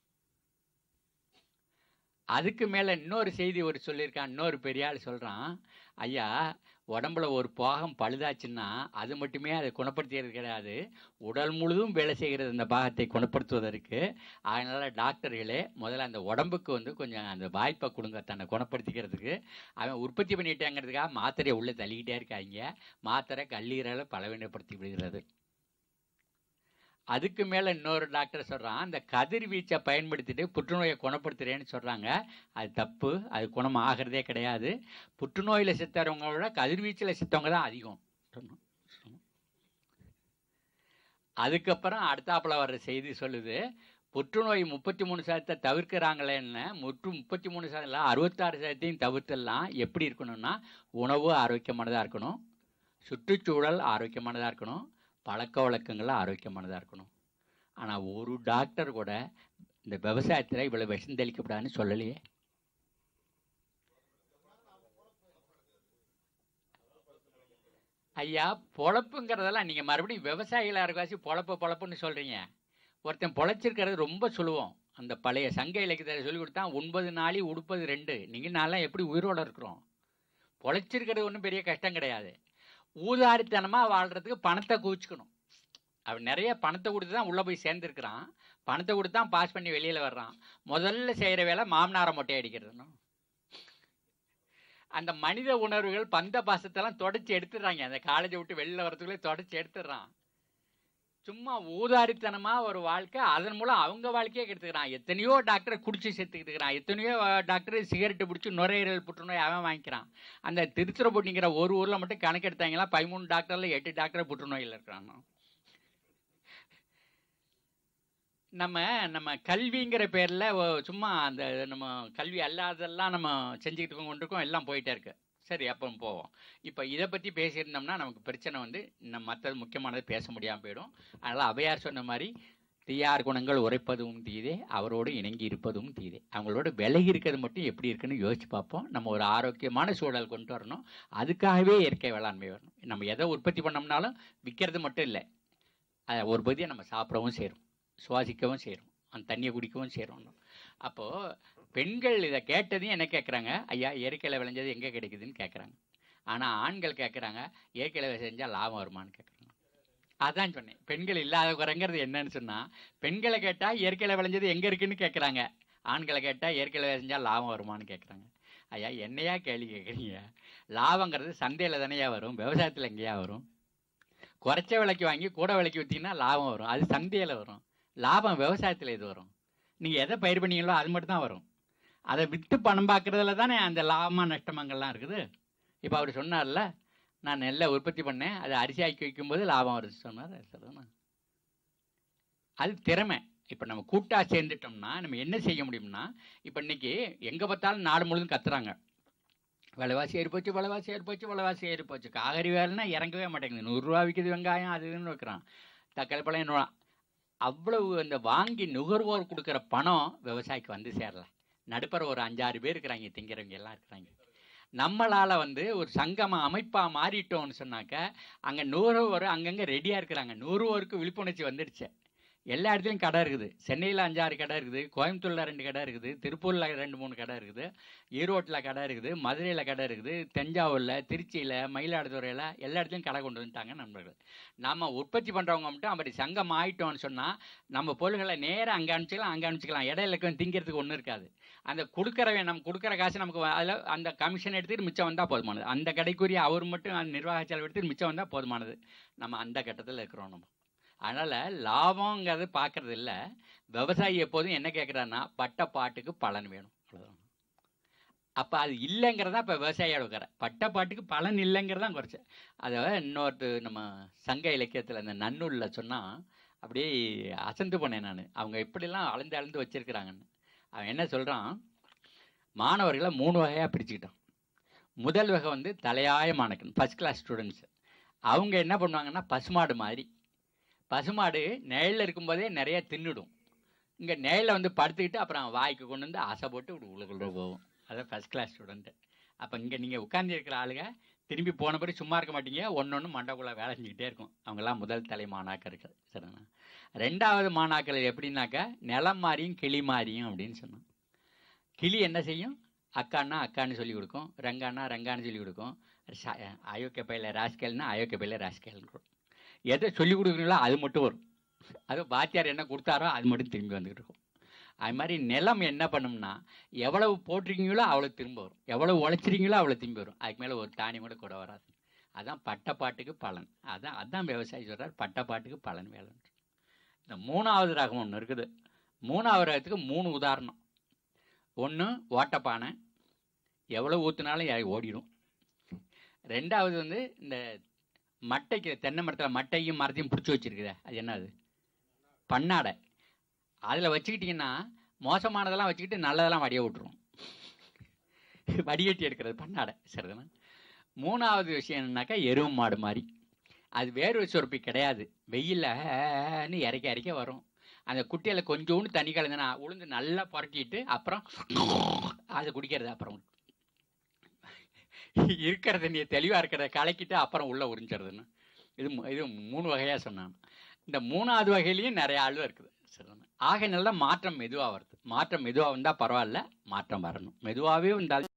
அதுக்கு மேலே இன்னொரு செய்தி ஒரு சொல்லியிருக்கான் இன்னொரு பெரிய ஆள் சொல்கிறான் ஐயா உடம்புல ஒரு பாகம் பழுதாச்சுன்னா அது மட்டுமே அதை குணப்படுத்துகிறது கிடையாது உடல் முழுதும் வேலை செய்கிறது அந்த பாகத்தை குணப்படுத்துவதற்கு அதனால் டாக்டர்களே முதல்ல அந்த உடம்புக்கு வந்து கொஞ்சம் அந்த வாய்ப்பை கொடுங்க தன்னை குணப்படுத்திக்கிறதுக்கு அவன் உற்பத்தி பண்ணிட்டாங்கிறதுக்காக மாத்திரையை உள்ளே தள்ளிக்கிட்டே இருக்காங்க மாத்திரை கல்லீரலை பலவீனப்படுத்தி விடுகிறது அதுக்கு மேலே இன்னொரு டாக்டர் சொல்கிறான் அந்த கதிர்வீச்சை பயன்படுத்திட்டு புற்றுநோயை குணப்படுத்துகிறேன்னு சொல்கிறாங்க அது தப்பு அது குணம் ஆகிறதே கிடையாது புற்றுநோயில் செத்தவங்கள விட கதிர்வீச்சில் செத்தவங்க தான் அதிகம் சொன்னோம். அதுக்கப்புறம் அடுத்தாப்புல வர்ற செய்தி சொல்லுது புற்றுநோய் முப்பத்தி மூணு சதத்தை தவிர்க்கிறாங்களேன்னு முற்று முப்பத்தி மூணு சதம் இல்லை அறுபத்தாறு சதத்தையும் தவிர்த்தெல்லாம் எப்படி இருக்கணும்னா உணவு ஆரோக்கியமானதாக இருக்கணும் சுற்றுச்சூழல் ஆரோக்கியமானதாக இருக்கணும் பழக்க வழக்கங்கள் ஆரோக்கியமானதாக இருக்கணும் ஆனால் ஒரு டாக்டர் கூட இந்த விவசாயத்தில் இவ்வளோ விஷம் தெளிக்கப்படாதுன்னு சொல்லலையே ஐயா பொழப்புங்கிறதெல்லாம் நீங்கள் மறுபடியும் விவசாயிகளாக இருக்கவாசி பொழப்பு பொழப்புன்னு சொல்கிறீங்க ஒருத்தன் பொழைச்சிருக்கிறது ரொம்ப சுழுவோம் அந்த பழைய சங்க இலக்கியத்தை சொல்லி கொடுத்தா ஒன்பது நாளி உடுப்பது ரெண்டு நீங்கள் நான்லாம் எப்படி உயிரோட இருக்கிறோம் பொழைச்சிருக்கிறது ஒன்றும் பெரிய கஷ்டம் கிடையாது ஊதாரித்தனமாக வாழ்கிறதுக்கு பணத்தை குவிச்சுக்கணும் அவன் நிறைய பணத்தை கொடுத்து தான் உள்ளே போய் சேர்ந்துருக்கிறான் பணத்தை கொடுத்து தான் பாஸ் பண்ணி வெளியில் வர்றான் முதல்ல செய்கிற வேலை மாமனாரை மொட்டை அடிக்கிறதுனும் அந்த மனித உணர்வுகள் பந்த பாசத்தெல்லாம் தொடச்சி எடுத்துடுறாங்க அந்த காலேஜை விட்டு வெளில வரதுக்குள்ளே தொடச்சி எடுத்துடுறான் சும்மா ஊதாரித்தனமாக ஒரு வாழ்க்கை அதன் மூலம் அவங்க வாழ்க்கையே கெடுத்துக்கிறான் எத்தனையோ டாக்டரை குடிச்சு செத்துக்கிட்டு இருக்கிறான் எத்தனையோ டாக்டர் சிகரெட்டு பிடிச்சி நுரையீரல் புற்றுநோய் அவன் வாங்கிக்கிறான் அந்த திருச்சிரப்பட்டிங்கிற ஒரு ஊரில் மட்டும் கணக்கெடுத்தாங்களா பதிமூணு டாக்டரில் எட்டு டாக்டர் புற்றுநோயில் இருக்கிறான் நம்ம நம்ம கல்விங்கிற பேரில் சும்மா அந்த நம்ம கல்வி அல்லாததெல்லாம் நம்ம செஞ்சுக்கிட்டு கொண்டிருக்கோம் எல்லாம் போயிட்டே இருக்கு சரி அப்போ போவோம் இப்போ இதை பற்றி பேசியிருந்தோம்னா நமக்கு பிரச்சனை வந்து நம்ம மற்றது முக்கியமானது பேச முடியாமல் போயிடும் அதனால் அவையார் சொன்ன மாதிரி தீயார் குணங்கள் உரைப்பதும் தீதே அவரோடு இணங்கி இருப்பதும் தீதே அவங்களோட விலகி இருக்கிறது மட்டும் எப்படி இருக்குன்னு யோசிச்சு பார்ப்போம் நம்ம ஒரு ஆரோக்கியமான சூழல் கொண்டு வரணும் அதுக்காகவே இயற்கை வேளாண்மை வரணும் நம்ம எதை உற்பத்தி பண்ணோம்னாலும் விற்கிறது மட்டும் இல்லை அதை ஒரு பகுதியை நம்ம சாப்பிடவும் செய்கிறோம் சுவாசிக்கவும் செய்கிறோம் அந்த தண்ணியை குடிக்கவும் செய்கிறோம் அப்போது பெண்கள் இதை கேட்டதையும் என்ன கேட்குறாங்க ஐயா இயற்கையில் விளைஞ்சது எங்கே கிடைக்குதுன்னு கேட்குறாங்க ஆனால் ஆண்கள் கேட்குறாங்க இயற்கையில் செஞ்சால் லாபம் வருமானு கேட்குறாங்க அதான் சொன்னேன் பெண்கள் இல்லாத குறைங்கிறது என்னன்னு சொன்னால் பெண்களை கேட்டால் இயற்கையில் விளைஞ்சது எங்கே இருக்குன்னு கேட்குறாங்க ஆண்களை கேட்டால் இயற்கையில் செஞ்சால் லாபம் வருமானு கேட்குறாங்க ஐயா என்னையா கேள்வி கேட்குறீங்க லாபங்கிறது சந்தையில் தானேயா வரும் விவசாயத்தில் எங்கேயா வரும் குறைச்ச விலைக்கு வாங்கி கூட விலைக்கு விற்றீங்கன்னா லாபம் வரும் அது சந்தையில் வரும் லாபம் விவசாயத்தில் இது வரும் நீங்கள் எதை பயிர் பண்ணீங்களோ அது மட்டும் தான் வரும் அதை விற்று பணம் பார்க்குறதுல தானே அந்த லாபமா நஷ்டமங்கள்லாம் இருக்குது இப்போ அவர் சொன்னார்ல நான் நெல்லை உற்பத்தி பண்ணேன் அதை அரிசி ஆக்கி வைக்கும்போது லாபம் வருது சொன்னார் சொல்லணும் அது திறமை இப்போ நம்ம கூட்டாக சேர்ந்துட்டோம்னா நம்ம என்ன செய்ய முடியும்னா இப்போ இன்னைக்கு எங்கே பார்த்தாலும் நாடு முழுதும் கத்துறாங்க விலைவாசி ஏறி போச்சு விலைவாசி ஏறி போச்சு விலைவாசி ஏறி போச்சு காகரி வேலைன்னா இறங்கவே மாட்டேங்குது நூறுரூவா விற்கிது வெங்காயம் அது இதுன்னு வைக்கிறான் தக்காளி பழம் என்ன அவ்வளவு அந்த வாங்கி நுகர்வோர் கொடுக்குற பணம் விவசாயிக்கு வந்து சேரல நடுப்பற ஒரு அஞ்சாறு பேர் இருக்கிறாங்க திங்கிறவங்க எல்லாம் இருக்கிறாங்க நம்மளால் வந்து ஒரு சங்கம அமைப்பாக மாறிட்டோம்னு சொன்னாக்க அங்கே நுகர்வோர் அங்கங்கே ரெடியாக இருக்கிறாங்க நுகர்வோருக்கு விழிப்புணர்ச்சி வந்துடுச்சு எல்லா இடத்துலையும் கடை இருக்குது சென்னையில் அஞ்சாறு கடை இருக்குது கோயம்புத்தூரில் ரெண்டு கடை இருக்குது திருப்பூரில் ரெண்டு மூணு கடை இருக்குது ஈரோட்டில் கடை இருக்குது மதுரையில் கடை இருக்குது தஞ்சாவூரில் திருச்சியில் மயிலாடுதுறையில் எல்லா இடத்துலையும் கடை கொண்டு வந்துட்டாங்க நண்பர்கள் நம்ம உற்பத்தி பண்ணுறவங்க மட்டும் அப்படி சங்கம் ஆயிட்டோம்னு சொன்னால் நம்ம பொருள்களை நேராக அங்கே அனுப்பிச்சிக்கலாம் அங்கே அனுப்பிச்சிக்கலாம் இடையில இருக்க திங்கிறதுக்கு ஒன்றும் இருக்காது அந்த கொடுக்குறவன் நம்ம கொடுக்குற காசு நமக்கு அதில் அந்த கமிஷன் எடுத்துகிட்டு மிச்சம் வந்தால் போதுமானது அந்த கடைக்குரிய அவர் மட்டும் அந்த நிர்வாக செலவு எடுத்துட்டு மிச்சம் வந்தால் போதுமானது நம்ம அந்த கட்டத்தில் இருக்கிறோம் நம்ம அதனால் லாபங்கிறது பார்க்கறது இல்லை விவசாயி எப்போதும் என்ன கேட்குறான்னா பட்ட பாட்டுக்கு பலன் வேணும் அவ்வளோதான் அப்போ அது இல்லைங்கிறதா இப்போ விவசாயியோட இருக்கிற பட்ட பாட்டுக்கு பலன் இல்லைங்கிறதான் குறைச்ச அதை இன்னொரு நம்ம சங்க இலக்கியத்தில் அந்த நன்னூலில் சொன்னால் அப்படியே அசந்து போனேன் நான் அவங்க எப்படிலாம் அளந்து அளந்து வச்சிருக்கிறாங்கன்னு அவன் என்ன சொல்கிறான் மாணவர்களை மூணு வகையாக பிரிச்சுக்கிட்டான் முதல் வகை வந்து தலையாய மாணக்கன் ஃபஸ்ட் கிளாஸ் ஸ்டூடெண்ட்ஸ் அவங்க என்ன பண்ணுவாங்கன்னா பசுமாடு மாதிரி பசுமாடு நிழலில் இருக்கும்போதே நிறைய தின்னுடும் இங்கே நிழலில் வந்து படுத்துக்கிட்டு அப்புறம் வாய்க்கு கொண்டு வந்து ஆசை போட்டு இப்படி உள்ளுக்குள்ள போகும் அதான் ஃபஸ்ட் கிளாஸ் ஸ்டூடெண்ட்டு அப்போ இங்கே நீங்கள் உட்கார்ந்து இருக்கிற ஆளுங்க திரும்பி போன பிறகு சும்மா இருக்க மாட்டீங்க ஒன்று ஒன்று மண்டக்குள்ளே வேலை செஞ்சுக்கிட்டே இருக்கும் அவங்கெல்லாம் முதல் தலை மாணாக்கர்கள் சரிண்ணா ரெண்டாவது மாணாக்கள் எப்படின்னாக்கா நிலம் மாறியும் கிளி மாறியும் அப்படின்னு சொன்னோம் கிளி என்ன செய்யும் அக்கான்னா அக்கான்னு சொல்லி கொடுக்கும் ரங்கான்னா ரங்கான்னு சொல்லி கொடுக்கும் ச- அயோக்கிய பையில ராஸ்கேல்னா அயோக்கிய பையில ராஸ்கேல் எதை சொல்லி கொடுக்குறீங்களோ அது மட்டும் வரும் அது வாத்தியார் என்ன கொடுத்தாரோ அது மட்டும் திரும்பி வந்துகிட்டு இருக்கும் அது மாதிரி நிலம் என்ன பண்ணும்னா எவ்வளவு போட்டிருக்கீங்களோ அவ்வளோ திரும்ப வரும் எவ்வளவு உழைச்சிருக்கீங்களோ அவ்வளோ திரும்பி வரும் அதுக்கு மேலே ஒரு தானியம் கூட கூட வராது அதான் பட்டப்பாட்டுக்கு பலன் அதான் அதான் விவசாயி சொல்கிறார் பட்டப்பாட்டுக்கு பலன் வேலை இந்த மூணாவது ரகம் ஒன்று இருக்குது மூணாவது ரகத்துக்கு மூணு உதாரணம் ஒன்று ஓட்டப்பானை எவ்வளோ ஊற்றுனாலும் ஓடிடும் ரெண்டாவது வந்து இந்த மட்டைக்கு தென்னை மரத்தில் மட்டையும் மரத்தையும் பிடிச்சி வச்சிருக்குதே அது என்னது பண்ணாடை அதில் வச்சுக்கிட்டிங்கன்னா மோசமானதெல்லாம் வச்சுக்கிட்டு நல்லதெல்லாம் வடிய விட்டுரும் வடிகட்டி எடுக்கிறது பண்ணாடை சரிதானே மூணாவது விஷயம் என்னன்னாக்கா எருவு மாடு மாதிரி அது வேர்வை சுரப்பி கிடையாது வெயில்னு இறக்க இறக்க வரும் அந்த குட்டியில் கொஞ்சோண்டு தண்ணி கலந்துனா உளுந்து நல்லா புரட்டிட்டு அப்புறம் அதை குடிக்கிறது அப்புறம் இருக்கிற தண்ணியை தெளிவாக இருக்கிறத கலக்கிட்டு அப்புறம் உள்ளே உறிஞ்சிறதுன்னு இது மூ- இது மூணு வகையாக சொன்னான் இந்த மூணாவது வகையிலையும் நிறைய ஆள் இருக்குது சரிதானே ஆக நல்ல மாற்றம் மெதுவாக வருது மாற்றம் மெதுவாக வந்தால் பரவாயில்ல மாற்றம் வரணும் மெதுவாகவே வந்தால்